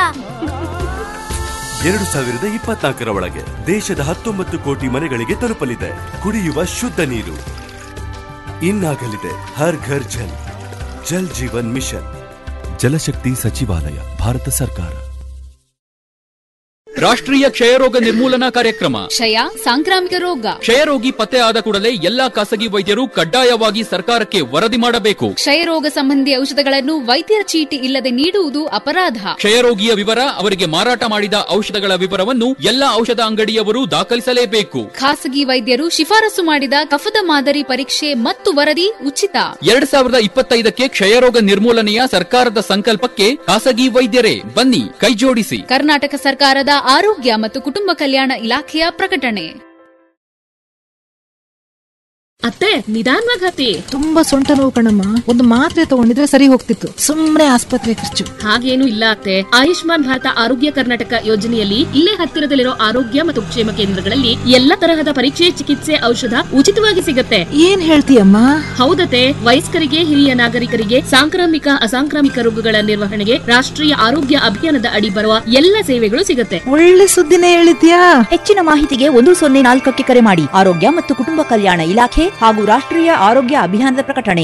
ಎರಡು ಸಾವಿರದ ಇಪ್ಪತ್ನಾಲ್ಕರ ಒಳಗೆ ದೇಶದ ಹತ್ತೊಂಬತ್ತು ಕೋಟಿ ಮನೆಗಳಿಗೆ ತಲುಪಲಿದೆ ಕುಡಿಯುವ ಶುದ್ಧ ನೀರು ಇನ್ನಾಗಲಿದೆ ಹರ್ ಘರ್ ಜಲ್ ಜಲ್ ಜೀವನ್ ಮಿಷನ್ ಜಲಶಕ್ತಿ ಸಚಿವಾಲಯ ಭಾರತ ಸರ್ಕಾರ ರಾಷ್ಟ್ರೀಯ ಕ್ಷಯರೋಗ ನಿರ್ಮೂಲನಾ ಕಾರ್ಯಕ್ರಮ ಕ್ಷಯ ಸಾಂಕ್ರಾಮಿಕ ರೋಗ ಕ್ಷಯರೋಗಿ ಪತ್ತೆ ಆದ ಕೂಡಲೇ ಎಲ್ಲಾ ಖಾಸಗಿ ವೈದ್ಯರು ಕಡ್ಡಾಯವಾಗಿ ಸರ್ಕಾರಕ್ಕೆ ವರದಿ ಮಾಡಬೇಕು ಕ್ಷಯರೋಗ ಸಂಬಂಧಿ ಔಷಧಗಳನ್ನು ವೈದ್ಯರ ಚೀಟಿ ಇಲ್ಲದೆ ನೀಡುವುದು ಅಪರಾಧ ಕ್ಷಯರೋಗಿಯ ವಿವರ ಅವರಿಗೆ ಮಾರಾಟ ಮಾಡಿದ ಔಷಧಗಳ ವಿವರವನ್ನು ಎಲ್ಲಾ ಔಷಧ ಅಂಗಡಿಯವರು ದಾಖಲಿಸಲೇಬೇಕು ಖಾಸಗಿ ವೈದ್ಯರು ಶಿಫಾರಸು ಮಾಡಿದ ಕಫದ ಮಾದರಿ ಪರೀಕ್ಷೆ ಮತ್ತು ವರದಿ ಉಚಿತ ಎರಡ್ ಸಾವಿರದ ಇಪ್ಪತ್ತೈದಕ್ಕೆ ಕ್ಷಯರೋಗ ನಿರ್ಮೂಲನೆಯ ಸರ್ಕಾರದ ಸಂಕಲ್ಪಕ್ಕೆ ಖಾಸಗಿ ವೈದ್ಯರೇ ಬನ್ನಿ ಕೈಜೋಡಿಸಿ ಕರ್ನಾಟಕ ಸರ್ಕಾರದ ಆರೋಗ್ಯ ಮತ್ತು ಕುಟುಂಬ ಕಲ್ಯಾಣ ಇಲಾಖೆಯ ಪ್ರಕಟಣೆ ಅತ್ತೆ ನಿಧಾನವಾಗಿ ಹತ್ತಿ ತುಂಬಾ ಸೊಂಟ ನೋವು ಕಣಮ್ಮ ಒಂದು ಮಾತ್ರೆ ತಗೊಂಡಿದ್ರೆ ಸರಿ ಹೋಗ್ತಿತ್ತು ಸುಮ್ನೆ ಆಸ್ಪತ್ರೆ ಖರ್ಚು ಹಾಗೇನು ಇಲ್ಲ ಅತ್ತೆ ಆಯುಷ್ಮಾನ್ ಭಾರತ ಆರೋಗ್ಯ ಕರ್ನಾಟಕ ಯೋಜನೆಯಲ್ಲಿ ಇಲ್ಲೇ ಹತ್ತಿರದಲ್ಲಿರೋ ಆರೋಗ್ಯ ಮತ್ತು ಕ್ಷೇಮ ಕೇಂದ್ರಗಳಲ್ಲಿ ಎಲ್ಲ ತರಹದ ಪರೀಕ್ಷೆ ಚಿಕಿತ್ಸೆ ಔಷಧ ಉಚಿತವಾಗಿ ಸಿಗುತ್ತೆ ಏನ್ ಹೇಳ್ತೀಯಮ್ಮ ಹೌದತೆ ವಯಸ್ಕರಿಗೆ ಹಿರಿಯ ನಾಗರಿಕರಿಗೆ ಸಾಂಕ್ರಾಮಿಕ ಅಸಾಂಕ್ರಾಮಿಕ ರೋಗಗಳ ನಿರ್ವಹಣೆಗೆ ರಾಷ್ಟ್ರೀಯ ಆರೋಗ್ಯ ಅಭಿಯಾನದ ಅಡಿ ಬರುವ ಎಲ್ಲ ಸೇವೆಗಳು ಸಿಗುತ್ತೆ ಒಳ್ಳೆ ಸುದ್ದಿನೇ ಹೇಳಿದ್ಯಾ ಹೆಚ್ಚಿನ ಮಾಹಿತಿಗೆ ಒಂದು ಸೊನ್ನೆ ನಾಲ್ಕಕ್ಕೆ ಕರೆ ಮಾಡಿ ಆರೋಗ್ಯ ಮತ್ತು ಕುಟುಂಬ ಕಲ್ಯಾಣ ಇಲಾಖೆ ಹಾಗೂ ರಾಷ್ಟ್ರೀಯ ಆರೋಗ್ಯ ಅಭಿಯಾನದ ಪ್ರಕಟಣೆ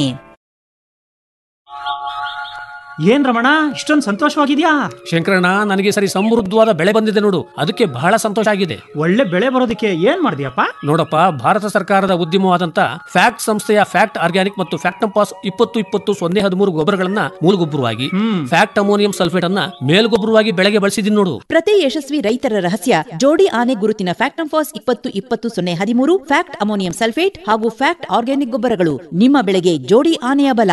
ಏನ್ ರಮಣ ಇಷ್ಟೊಂದು ಸಂತೋಷವಾಗಿದ್ಯಾ ಶಂಕರಣ್ಣ ನನಗೆ ಸರಿ ಸಮೃದ್ಧವಾದ ಬೆಳೆ ಬಂದಿದೆ ನೋಡು ಅದಕ್ಕೆ ಬಹಳ ಸಂತೋಷ ಆಗಿದೆ ಒಳ್ಳೆ ಬೆಳೆ ಬರೋದಕ್ಕೆ ಏನ್ ಮಾಡಿದ್ಯಪ್ಪ ನೋಡಪ್ಪ ಭಾರತ ಸರ್ಕಾರದ ಉದ್ಯಮವಾದಂತ ಫ್ಯಾಕ್ಟ್ ಸಂಸ್ಥೆಯ ಫ್ಯಾಕ್ಟ್ ಆರ್ಗ್ಯಾನಿಕ್ ಮತ್ತು ಫ್ಯಾಕ್ಟಂಪಾಸ್ ಇಪ್ಪತ್ತು ಇಪ್ಪತ್ತು ಸೊನ್ನೆ ಹದಿಮೂರು ಗೊಬ್ಬರಗಳನ್ನ ಮೂಲಗೊಬ್ಬರವಾಗಿ ಫ್ಯಾಕ್ಟ್ ಅಮೋನಿಯಂ ಸಲ್ಫೇಟ್ ಅನ್ನ ಮೇಲ್ಗೊಬ್ಬರವಾಗಿ ಬೆಳೆಗೆ ಬಳಸಿದೀನಿ ನೋಡು ಪ್ರತಿ ಯಶಸ್ವಿ ರೈತರ ರಹಸ್ಯ ಜೋಡಿ ಆನೆ ಗುರುತಿನ ಫ್ಯಾಕ್ಟಂಫಾಸ್ ಇಪ್ಪತ್ತು ಇಪ್ಪತ್ತು ಸೊನ್ನೆ ಹದಿಮೂರು ಫ್ಯಾಕ್ಟ್ ಅಮೋನಿಯಂ ಸಲ್ಫೇಟ್ ಹಾಗೂ ಫ್ಯಾಕ್ಟ್ ಆರ್ಗ್ಯಾನಿಕ್ ಗೊಬ್ಬರಗಳು ನಿಮ್ಮ ಬೆಳೆಗೆ ಜೋಡಿ ಆನೆಯ ಬಲ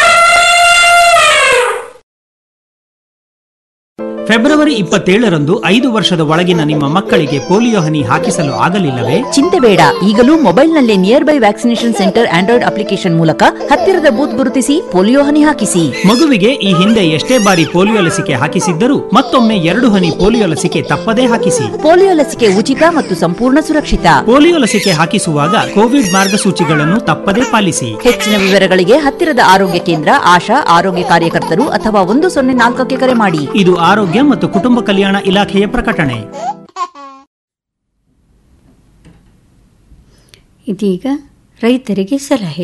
ಫೆಬ್ರವರಿ ಇಪ್ಪತ್ತೇಳರಂದು ಐದು ವರ್ಷದ ಒಳಗಿನ ನಿಮ್ಮ ಮಕ್ಕಳಿಗೆ ಪೋಲಿಯೋ ಹನಿ ಹಾಕಿಸಲು ಆಗಲಿಲ್ಲವೇ ಚಿಂತೆ ಬೇಡ ಈಗಲೂ ಮೊಬೈಲ್ನಲ್ಲೇ nearby vaccination centre android application ಮೂಲಕ ಹತ್ತಿರದ ಬೂತ್ ಗುರುತಿಸಿ ಪೋಲಿಯೋ ಹನಿ ಹಾಕಿಸಿ ಮಗುವಿಗೆ ಈ ಹಿಂದೆ ಎಷ್ಟೇ ಬಾರಿ ಪೋಲಿಯೋ ಲಸಿಕೆ ಹಾಕಿಸಿದ್ದರೂ ಮತ್ತೊಮ್ಮೆ ಎರಡು ಹನಿ ಪೋಲಿಯೋ ಲಸಿಕೆ ತಪ್ಪದೇ ಹಾಕಿಸಿ ಪೋಲಿಯೋ ಲಸಿಕೆ ಉಚಿತ ಮತ್ತು ಸಂಪೂರ್ಣ ಸುರಕ್ಷಿತ ಪೋಲಿಯೋ ಲಸಿಕೆ ಹಾಕಿಸುವಾಗ ಕೋವಿಡ್ ಮಾರ್ಗಸೂಚಿಗಳನ್ನು ತಪ್ಪದೇ ಪಾಲಿಸಿ ಹೆಚ್ಚಿನ ವಿವರಗಳಿಗೆ ಹತ್ತಿರದ ಆರೋಗ್ಯ ಕೇಂದ್ರ ಆಶಾ ಆರೋಗ್ಯ ಕಾರ್ಯಕರ್ತರು ಅಥವಾ ಒಂದು ಸೊನ್ನೆ ನಾಲ್ಕಕ್ಕೆ ಕರೆ ಮಾಡಿ ಇದು ಆರೋಗ್ಯ ಮತ್ತು ಕುಟುಂಬ ಕಲ್ಯಾಣ ಇಲಾಖೆಯ ಪ್ರಕಟಣೆ ಇದೀಗ ರೈತರಿಗೆ ಸಲಹೆ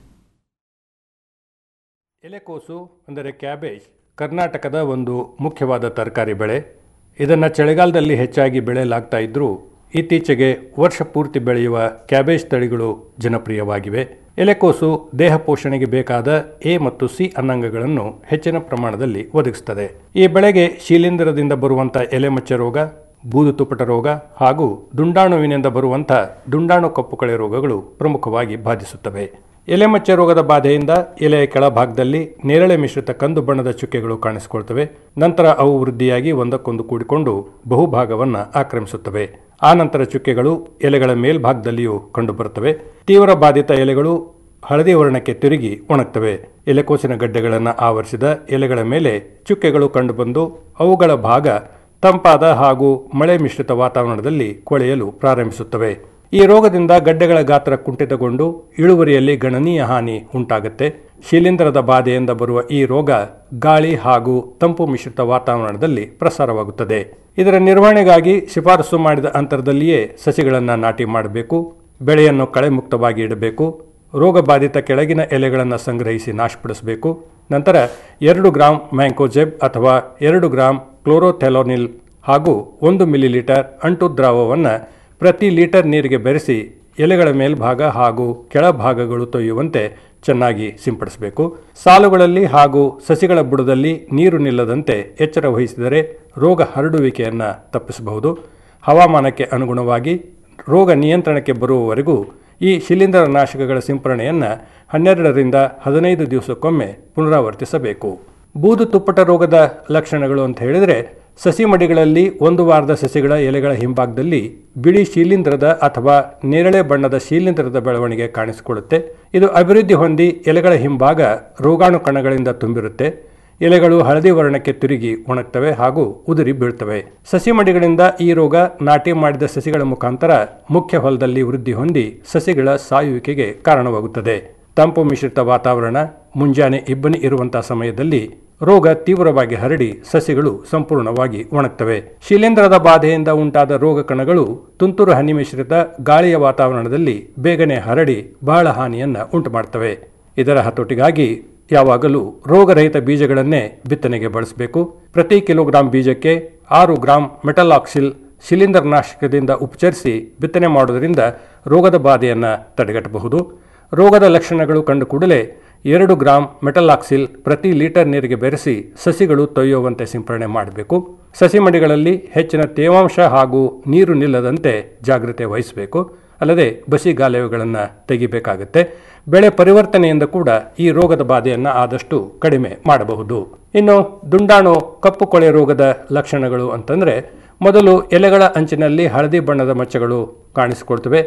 ಎಲೆಕೋಸು ಅಂದರೆ ಕ್ಯಾಬೇಜ್ ಕರ್ನಾಟಕದ ಒಂದು ಮುಖ್ಯವಾದ ತರಕಾರಿ ಬೆಳೆ ಇದನ್ನು ಚಳಿಗಾಲದಲ್ಲಿ ಹೆಚ್ಚಾಗಿ ಬೆಳೆಯಲಾಗ್ತಾ ಇದ್ದರೂ ಇತ್ತೀಚೆಗೆ ವರ್ಷ ಪೂರ್ತಿ ಬೆಳೆಯುವ ಕ್ಯಾಬೇಜ್ ತಳಿಗಳು ಜನಪ್ರಿಯವಾಗಿವೆ ಎಲೆಕೋಸು ದೇಹ ಪೋಷಣೆಗೆ ಬೇಕಾದ ಎ ಮತ್ತು ಸಿ ಅನ್ನಾಂಗಗಳನ್ನು ಹೆಚ್ಚಿನ ಪ್ರಮಾಣದಲ್ಲಿ ಒದಗಿಸುತ್ತದೆ ಈ ಬೆಳೆಗೆ ಶಿಲೀಂಧ್ರದಿಂದ ಬರುವಂಥ ಎಲೆಮಚ್ಚ ರೋಗ ಬೂದು ತುಪ್ಪಟ ರೋಗ ಹಾಗೂ ದುಂಡಾಣುವಿನಿಂದ ಬರುವಂಥ ದುಂಡಾಣು ಕಪ್ಪುಕಳೆ ರೋಗಗಳು ಪ್ರಮುಖವಾಗಿ ಬಾಧಿಸುತ್ತವೆ ಎಲೆಮಚ್ಚೆ ರೋಗದ ಬಾಧೆಯಿಂದ ಎಲೆಯ ಕೆಳಭಾಗದಲ್ಲಿ ನೇರಳೆ ಮಿಶ್ರಿತ ಕಂದು ಬಣ್ಣದ ಚುಕ್ಕೆಗಳು ಕಾಣಿಸಿಕೊಳ್ತವೆ ನಂತರ ಅವು ವೃದ್ಧಿಯಾಗಿ ಒಂದಕ್ಕೊಂದು ಕೂಡಿಕೊಂಡು ಬಹುಭಾಗವನ್ನು ಆಕ್ರಮಿಸುತ್ತವೆ ಆ ನಂತರ ಚುಕ್ಕೆಗಳು ಎಲೆಗಳ ಮೇಲ್ಭಾಗದಲ್ಲಿಯೂ ಕಂಡುಬರುತ್ತವೆ ತೀವ್ರ ಬಾಧಿತ ಎಲೆಗಳು ಹಳದಿ ವರ್ಣಕ್ಕೆ ತಿರುಗಿ ಒಣಗ್ತವೆ ಎಲೆಕೋಸಿನ ಗಡ್ಡೆಗಳನ್ನು ಆವರಿಸಿದ ಎಲೆಗಳ ಮೇಲೆ ಚುಕ್ಕೆಗಳು ಕಂಡುಬಂದು ಅವುಗಳ ಭಾಗ ತಂಪಾದ ಹಾಗೂ ಮಳೆ ಮಿಶ್ರಿತ ವಾತಾವರಣದಲ್ಲಿ ಕೊಳೆಯಲು ಪ್ರಾರಂಭಿಸುತ್ತವೆ ಈ ರೋಗದಿಂದ ಗಡ್ಡೆಗಳ ಗಾತ್ರ ಕುಂಠಿತಗೊಂಡು ಇಳುವರಿಯಲ್ಲಿ ಗಣನೀಯ ಹಾನಿ ಉಂಟಾಗುತ್ತೆ ಶಿಲೀಂಧ್ರದ ಬಾಧೆಯಿಂದ ಬರುವ ಈ ರೋಗ ಗಾಳಿ ಹಾಗೂ ತಂಪು ಮಿಶ್ರಿತ ವಾತಾವರಣದಲ್ಲಿ ಪ್ರಸಾರವಾಗುತ್ತದೆ ಇದರ ನಿರ್ವಹಣೆಗಾಗಿ ಶಿಫಾರಸು ಮಾಡಿದ ಅಂತರದಲ್ಲಿಯೇ ಸಸಿಗಳನ್ನು ನಾಟಿ ಮಾಡಬೇಕು ಬೆಳೆಯನ್ನು ಕಳೆ ಮುಕ್ತವಾಗಿ ಇಡಬೇಕು ರೋಗ ಬಾಧಿತ ಕೆಳಗಿನ ಎಲೆಗಳನ್ನು ಸಂಗ್ರಹಿಸಿ ನಾಶಪಡಿಸಬೇಕು ನಂತರ ಎರಡು ಗ್ರಾಂ ಮ್ಯಾಂಕೋಜೆಬ್ ಅಥವಾ ಎರಡು ಗ್ರಾಂ ಕ್ಲೋರೋಥೆಲೋನಿಲ್ ಹಾಗೂ ಒಂದು ಮಿಲಿಲೀಟರ್ ಅಂಟು ದ್ರಾವವನ್ನು ಪ್ರತಿ ಲೀಟರ್ ನೀರಿಗೆ ಬೆರೆಸಿ ಎಲೆಗಳ ಮೇಲ್ಭಾಗ ಹಾಗೂ ಕೆಳಭಾಗಗಳು ತೊಯ್ಯುವಂತೆ ಚೆನ್ನಾಗಿ ಸಿಂಪಡಿಸಬೇಕು ಸಾಲುಗಳಲ್ಲಿ ಹಾಗೂ ಸಸಿಗಳ ಬುಡದಲ್ಲಿ ನೀರು ನಿಲ್ಲದಂತೆ ಎಚ್ಚರ ವಹಿಸಿದರೆ ರೋಗ ಹರಡುವಿಕೆಯನ್ನು ತಪ್ಪಿಸಬಹುದು ಹವಾಮಾನಕ್ಕೆ ಅನುಗುಣವಾಗಿ ರೋಗ ನಿಯಂತ್ರಣಕ್ಕೆ ಬರುವವರೆಗೂ ಈ ಶಿಲೀಂಧ್ರ ನಾಶಕಗಳ ಸಿಂಪರಣೆಯನ್ನು ಹನ್ನೆರಡರಿಂದ ಹದಿನೈದು ದಿವಸಕ್ಕೊಮ್ಮೆ ಪುನರಾವರ್ತಿಸಬೇಕು ಬೂದು ತುಪ್ಪಟ ರೋಗದ ಲಕ್ಷಣಗಳು ಅಂತ ಹೇಳಿದರೆ ಸಸಿ ಮಡಿಗಳಲ್ಲಿ ಒಂದು ವಾರದ ಸಸಿಗಳ ಎಲೆಗಳ ಹಿಂಭಾಗದಲ್ಲಿ ಬಿಳಿ ಶೀಲೀಂಧ್ರದ ಅಥವಾ ನೇರಳೆ ಬಣ್ಣದ ಶೀಲೀಂಧ್ರದ ಬೆಳವಣಿಗೆ ಕಾಣಿಸಿಕೊಳ್ಳುತ್ತೆ ಇದು ಅಭಿವೃದ್ಧಿ ಹೊಂದಿ ಎಲೆಗಳ ಹಿಂಭಾಗ ರೋಗಾಣು ಕಣಗಳಿಂದ ತುಂಬಿರುತ್ತೆ ಎಲೆಗಳು ಹಳದಿ ವರ್ಣಕ್ಕೆ ತಿರುಗಿ ಒಣಗ್ತವೆ ಹಾಗೂ ಉದುರಿ ಬೀಳ್ತವೆ ಸಸಿ ಮಡಿಗಳಿಂದ ಈ ರೋಗ ನಾಟಿ ಮಾಡಿದ ಸಸಿಗಳ ಮುಖಾಂತರ ಮುಖ್ಯ ಹೊಲದಲ್ಲಿ ವೃದ್ಧಿ ಹೊಂದಿ ಸಸಿಗಳ ಸಾಯುವಿಕೆಗೆ ಕಾರಣವಾಗುತ್ತದೆ ತಂಪು ಮಿಶ್ರಿತ ವಾತಾವರಣ ಮುಂಜಾನೆ ಇಬ್ಬನಿ ಇರುವಂತಹ ಸಮಯದಲ್ಲಿ ರೋಗ ತೀವ್ರವಾಗಿ ಹರಡಿ ಸಸಿಗಳು ಸಂಪೂರ್ಣವಾಗಿ ಒಣಗ್ತವೆ ಶಿಲೀಂಧ್ರದ ಬಾಧೆಯಿಂದ ಉಂಟಾದ ರೋಗ ಕಣಗಳು ತುಂತುರು ಹನಿ ಮಿಶ್ರಿತ ಗಾಳಿಯ ವಾತಾವರಣದಲ್ಲಿ ಬೇಗನೆ ಹರಡಿ ಬಹಳ ಹಾನಿಯನ್ನ ಉಂಟು ಮಾಡ್ತವೆ ಇದರ ಹತೋಟಿಗಾಗಿ ಯಾವಾಗಲೂ ರೋಗರಹಿತ ಬೀಜಗಳನ್ನೇ ಬಿತ್ತನೆಗೆ ಬಳಸಬೇಕು ಪ್ರತಿ ಕಿಲೋಗ್ರಾಂ ಬೀಜಕ್ಕೆ ಆರು ಗ್ರಾಂ ಮೆಟಲಾಕ್ಸಿಲ್ ಶಿಲೀಂಧ್ರ ನಾಶಕದಿಂದ ಉಪಚರಿಸಿ ಬಿತ್ತನೆ ಮಾಡುವುದರಿಂದ ರೋಗದ ಬಾಧೆಯನ್ನು ತಡೆಗಟ್ಟಬಹುದು ರೋಗದ ಲಕ್ಷಣಗಳು ಕಂಡು ಕೂಡಲೇ ಎರಡು ಗ್ರಾಂ ಮೆಟಲಾಕ್ಸಿಲ್ ಪ್ರತಿ ಲೀಟರ್ ನೀರಿಗೆ ಬೆರೆಸಿ ಸಸಿಗಳು ತೊಯ್ಯುವಂತೆ ಸಿಂಪರಣೆ ಮಾಡಬೇಕು ಸಸಿ ಮಡಿಗಳಲ್ಲಿ ಹೆಚ್ಚಿನ ತೇವಾಂಶ ಹಾಗೂ ನೀರು ನಿಲ್ಲದಂತೆ ಜಾಗ್ರತೆ ವಹಿಸಬೇಕು ಅಲ್ಲದೆ ಬಸಿ ಗಾಲುವೆಗಳನ್ನು ತೆಗಿಬೇಕಾಗುತ್ತೆ ಬೆಳೆ ಪರಿವರ್ತನೆಯಿಂದ ಕೂಡ ಈ ರೋಗದ ಬಾಧೆಯನ್ನು ಆದಷ್ಟು ಕಡಿಮೆ ಮಾಡಬಹುದು ಇನ್ನು ದುಂಡಾಣು ಕಪ್ಪು ಕೊಳೆ ರೋಗದ ಲಕ್ಷಣಗಳು ಅಂತಂದರೆ ಮೊದಲು ಎಲೆಗಳ ಅಂಚಿನಲ್ಲಿ ಹಳದಿ ಬಣ್ಣದ ಮಚ್ಚಗಳು ಕಾಣಿಸಿಕೊಳ್ತವೆ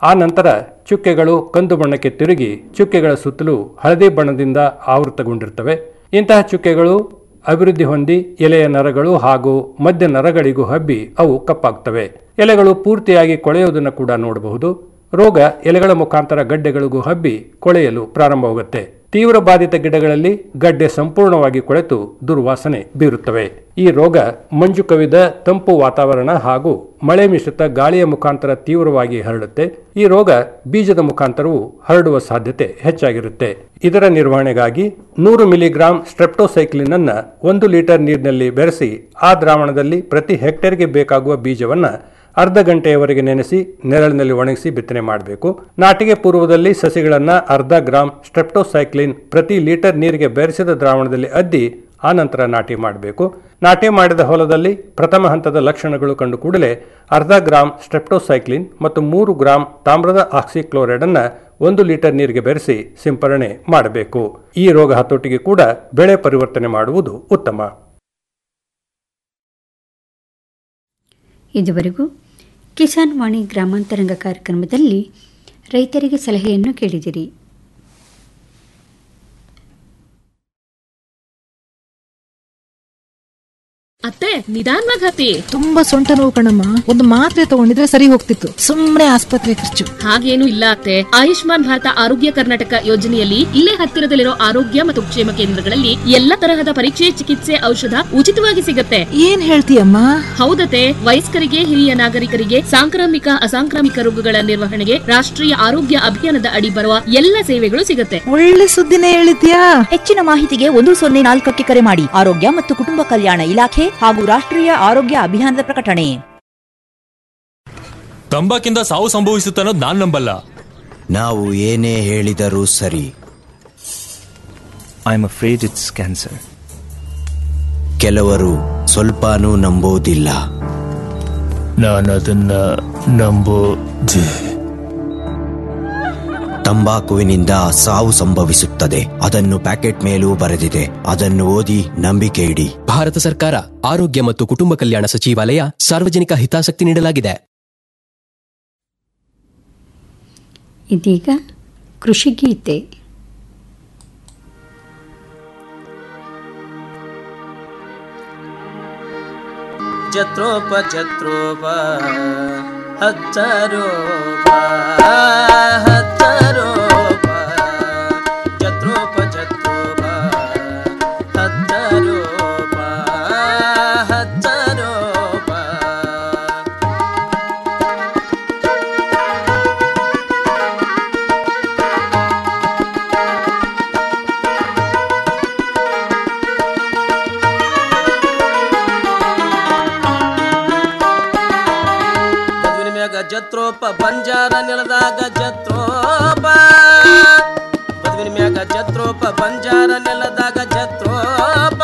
ಆ ನಂತರ ಚುಕ್ಕೆಗಳು ಕಂದು ಬಣ್ಣಕ್ಕೆ ತಿರುಗಿ ಚುಕ್ಕೆಗಳ ಸುತ್ತಲೂ ಹಳದಿ ಬಣ್ಣದಿಂದ ಆವೃತಗೊಂಡಿರ್ತವೆ ಇಂತಹ ಚುಕ್ಕೆಗಳು ಅಭಿವೃದ್ಧಿ ಹೊಂದಿ ಎಲೆಯ ನರಗಳು ಹಾಗೂ ಮಧ್ಯ ನರಗಳಿಗೂ ಹಬ್ಬಿ ಅವು ಕಪ್ಪಾಗ್ತವೆ ಎಲೆಗಳು ಪೂರ್ತಿಯಾಗಿ ಕೊಳೆಯುವುದನ್ನು ಕೂಡ ನೋಡಬಹುದು ರೋಗ ಎಲೆಗಳ ಮುಖಾಂತರ ಗಡ್ಡೆಗಳಿಗೂ ಹಬ್ಬಿ ಕೊಳೆಯಲು ಪ್ರಾರಂಭವಾಗುತ್ತೆ ತೀವ್ರ ಬಾಧಿತ ಗಿಡಗಳಲ್ಲಿ ಗಡ್ಡೆ ಸಂಪೂರ್ಣವಾಗಿ ಕೊಳೆತು ದುರ್ವಾಸನೆ ಬೀರುತ್ತವೆ ಈ ರೋಗ ಮಂಜು ಕವಿದ ತಂಪು ವಾತಾವರಣ ಹಾಗೂ ಮಳೆ ಮಿಶ್ರಿತ ಗಾಳಿಯ ಮುಖಾಂತರ ತೀವ್ರವಾಗಿ ಹರಡುತ್ತೆ ಈ ರೋಗ ಬೀಜದ ಮುಖಾಂತರವೂ ಹರಡುವ ಸಾಧ್ಯತೆ ಹೆಚ್ಚಾಗಿರುತ್ತೆ ಇದರ ನಿರ್ವಹಣೆಗಾಗಿ ನೂರು ಮಿಲಿಗ್ರಾಂ ಸ್ಟ್ರೆಪ್ಟೋಸೈಕ್ಲಿನ್ ಅನ್ನ ಒಂದು ಲೀಟರ್ ನೀರಿನಲ್ಲಿ ಬೆರೆಸಿ ಆ ದ್ರಾವಣದಲ್ಲಿ ಪ್ರತಿ ಹೆಕ್ಟೇರ್ಗೆ ಬೇಕಾಗುವ ಬೀಜವನ್ನ ಅರ್ಧ ಗಂಟೆಯವರೆಗೆ ನೆನೆಸಿ ನೆರಳಿನಲ್ಲಿ ಒಣಗಿಸಿ ಬಿತ್ತನೆ ಮಾಡಬೇಕು ನಾಟಿಗೆ ಪೂರ್ವದಲ್ಲಿ ಸಸಿಗಳನ್ನ ಅರ್ಧ ಗ್ರಾಂ ಸ್ಟ್ರೆಪ್ಟೋಸೈಕ್ಲಿನ್ ಪ್ರತಿ ಲೀಟರ್ ನೀರಿಗೆ ಬೆರೆಸಿದ ದ್ರಾವಣದಲ್ಲಿ ಅದ್ದಿ ಆನಂತರ ನಾಟಿ ಮಾಡಬೇಕು ನಾಟಿ ಮಾಡಿದ ಹೊಲದಲ್ಲಿ ಪ್ರಥಮ ಹಂತದ ಲಕ್ಷಣಗಳು ಕಂಡು ಕೂಡಲೇ ಅರ್ಧ ಗ್ರಾಂ ಸ್ಟ್ರೆಪ್ಟೋಸೈಕ್ಲಿನ್ ಮತ್ತು ಮೂರು ಗ್ರಾಂ ತಾಮ್ರದ ಆಕ್ಸಿಕ್ಲೋರೈಡ್ ಅನ್ನ ಒಂದು ಲೀಟರ್ ನೀರಿಗೆ ಬೆರೆಸಿ ಸಿಂಪರಣೆ ಮಾಡಬೇಕು ಈ ರೋಗ ಹತೋಟಿಗೆ ಕೂಡ ಬೆಳೆ ಪರಿವರ್ತನೆ ಮಾಡುವುದು ಉತ್ತಮ ಇದುವರೆಗೂ ಕಿಸಾನ್ ವಾಣಿ ಗ್ರಾಮಾಂತರಂಗ ಕಾರ್ಯಕ್ರಮದಲ್ಲಿ ರೈತರಿಗೆ ಸಲಹೆಯನ್ನು ಕೇಳಿದಿರಿ ಅತ್ತೆ ನಿಧಾನವಾಗಿ ಹತ್ತಿ ತುಂಬಾ ಸೊಂಟ ನೋವು ಕಣಮ್ಮ ಒಂದು ಮಾತ್ರೆ ತಗೊಂಡಿದ್ರೆ ಸರಿ ಹೋಗ್ತಿತ್ತು ಸುಮ್ಮನೆ ಆಸ್ಪತ್ರೆ ಖರ್ಚು ಹಾಗೇನು ಇಲ್ಲ ಅತ್ತೆ ಆಯುಷ್ಮಾನ್ ಭಾರತ ಆರೋಗ್ಯ ಕರ್ನಾಟಕ ಯೋಜನೆಯಲ್ಲಿ ಇಲ್ಲೇ ಹತ್ತಿರದಲ್ಲಿರೋ ಆರೋಗ್ಯ ಮತ್ತು ಕ್ಷೇಮ ಕೇಂದ್ರಗಳಲ್ಲಿ ಎಲ್ಲ ತರಹದ ಪರೀಕ್ಷೆ ಚಿಕಿತ್ಸೆ ಔಷಧ ಉಚಿತವಾಗಿ ಸಿಗತ್ತೆ ಏನ್ ಹೇಳ್ತೀಯಮ್ಮ ಹೌದತೆ ವಯಸ್ಕರಿಗೆ ಹಿರಿಯ ನಾಗರಿಕರಿಗೆ ಸಾಂಕ್ರಾಮಿಕ ಅಸಾಂಕ್ರಾಮಿಕ ರೋಗಗಳ ನಿರ್ವಹಣೆಗೆ ರಾಷ್ಟ್ರೀಯ ಆರೋಗ್ಯ ಅಭಿಯಾನದ ಅಡಿ ಬರುವ ಎಲ್ಲ ಸೇವೆಗಳು ಸಿಗತ್ತೆ ಒಳ್ಳೆ ಸುದ್ದಿನೇ ಹೇಳಿದ್ಯಾ ಹೆಚ್ಚಿನ ಮಾಹಿತಿಗೆ ಒಂದು ಸೊನ್ನೆ ನಾಲ್ಕಕ್ಕೆ ಕರೆ ಮಾಡಿ ಆರೋಗ್ಯ ಮತ್ತು ಕುಟುಂಬ ಕಲ್ಯಾಣ ಇಲಾಖೆ ಹಾಗೂ ರಾಷ್ಟ್ರೀಯ ಆರೋಗ್ಯ ಅಭಿಯಾನದ ಪ್ರಕಟಣೆ ತಂಬಾಕಿಂದ ಸಾವು ಸಂಭವಿಸುತ್ತೆ ಅನ್ನೋದು ನಾನ್ ನಂಬಲ್ಲ ನಾವು ಏನೇ ಹೇಳಿದರೂ ಸರಿ I am afraid it's cancer ಕೆಲವರು ಸ್ವಲ್ಪನೂ ನಂಬೋದಿಲ್ಲ ನಾನು ಅದನ್ನ ನಂಬೋದೆ ತಂಬಾಕುವಿನಿಂದ ಸಾವು ಸಂಭವಿಸುತ್ತದೆ ಅದನ್ನು ಪ್ಯಾಕೆಟ್ ಮೇಲೂ ಬರೆದಿದೆ ಅದನ್ನು ಓದಿ ನಂಬಿಕೆ ಇಡಿ ಭಾರತ ಸರ್ಕಾರ ಆರೋಗ್ಯ ಮತ್ತು ಕುಟುಂಬ ಕಲ್ಯಾಣ ಸಚಿವಾಲಯ ಸಾರ್ವಜನಿಕ ಹಿತಾಸಕ್ತಿ ನೀಡಲಾಗಿದೆ ಇದೀಗ ಕೃಷಿ ಗೀತೆ ಜತ್ರೋಪ ಜತ್ರೋಪ ಹಚ್ಚರೋಪ ಹಚ್ಚರೋಪ ಜತ್ರೋಪ ಜತ್ರೋಪ ಹಚ್ಚರೋಪ ಹಚ್ಚರೋಪ ಮದುವಿನ ಮ್ಯಾಗ ಜತ್ರೋಪ ಬಂಜಾರ ನೆಲದಾಗ ಜತ್ರೋಪ ಮದುವಿನ ಮ್ಯಾಗ ಜತ್ರೋಪ ಬಂಜಾರ ನೆಲದಾಗ ಜತ್ರೋಪ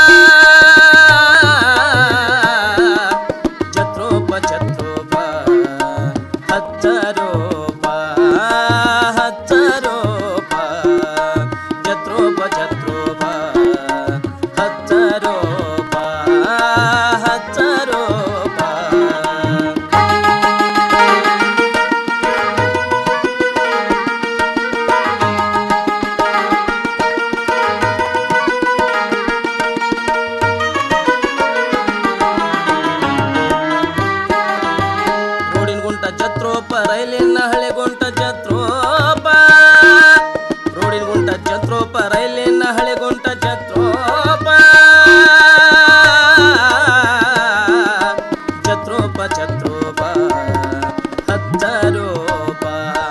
ಜತ್ರೋಪ ಜತ್ರೋಪ ಹಚ್ಚರೋಪ ಹಚ್ಚರೋಪ ಜತ್ರೋಪ ಜತ್ರೋಪ ಹಚ್ಚರೋಪ ಹಚ್ಚರೋಪ ರೋಡಿನ ಗುಂಟ ಜತ್ರೋಪ ರೈಲಿನ ಹಳೆ ಗುಂಟ ಜತ್ರೋಪ ರೋಡಿನ ಗುಂಟ ಜತ್ರೋಪ ರೈಲಿನ ಹಳೆ ಗುಂಟ ಜತ್ರೋಪ ಜತ್ರೋಪ ಜತ್ರೋಪ ಹಚ್ಚರೋಪ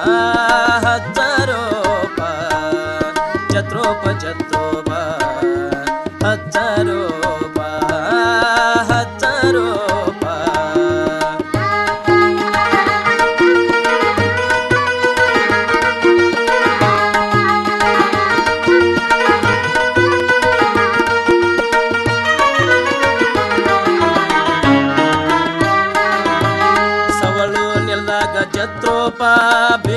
ಹಚ್ಚರೋಪ ಜತ್ರೋಪ ಜತ್ರೋಪ ಹಚ್ಚರೋಪ ಹಚ್ಚರೋಪ ಸವಳು ನೆಲದಾಗ ಜತ್ರೋಪ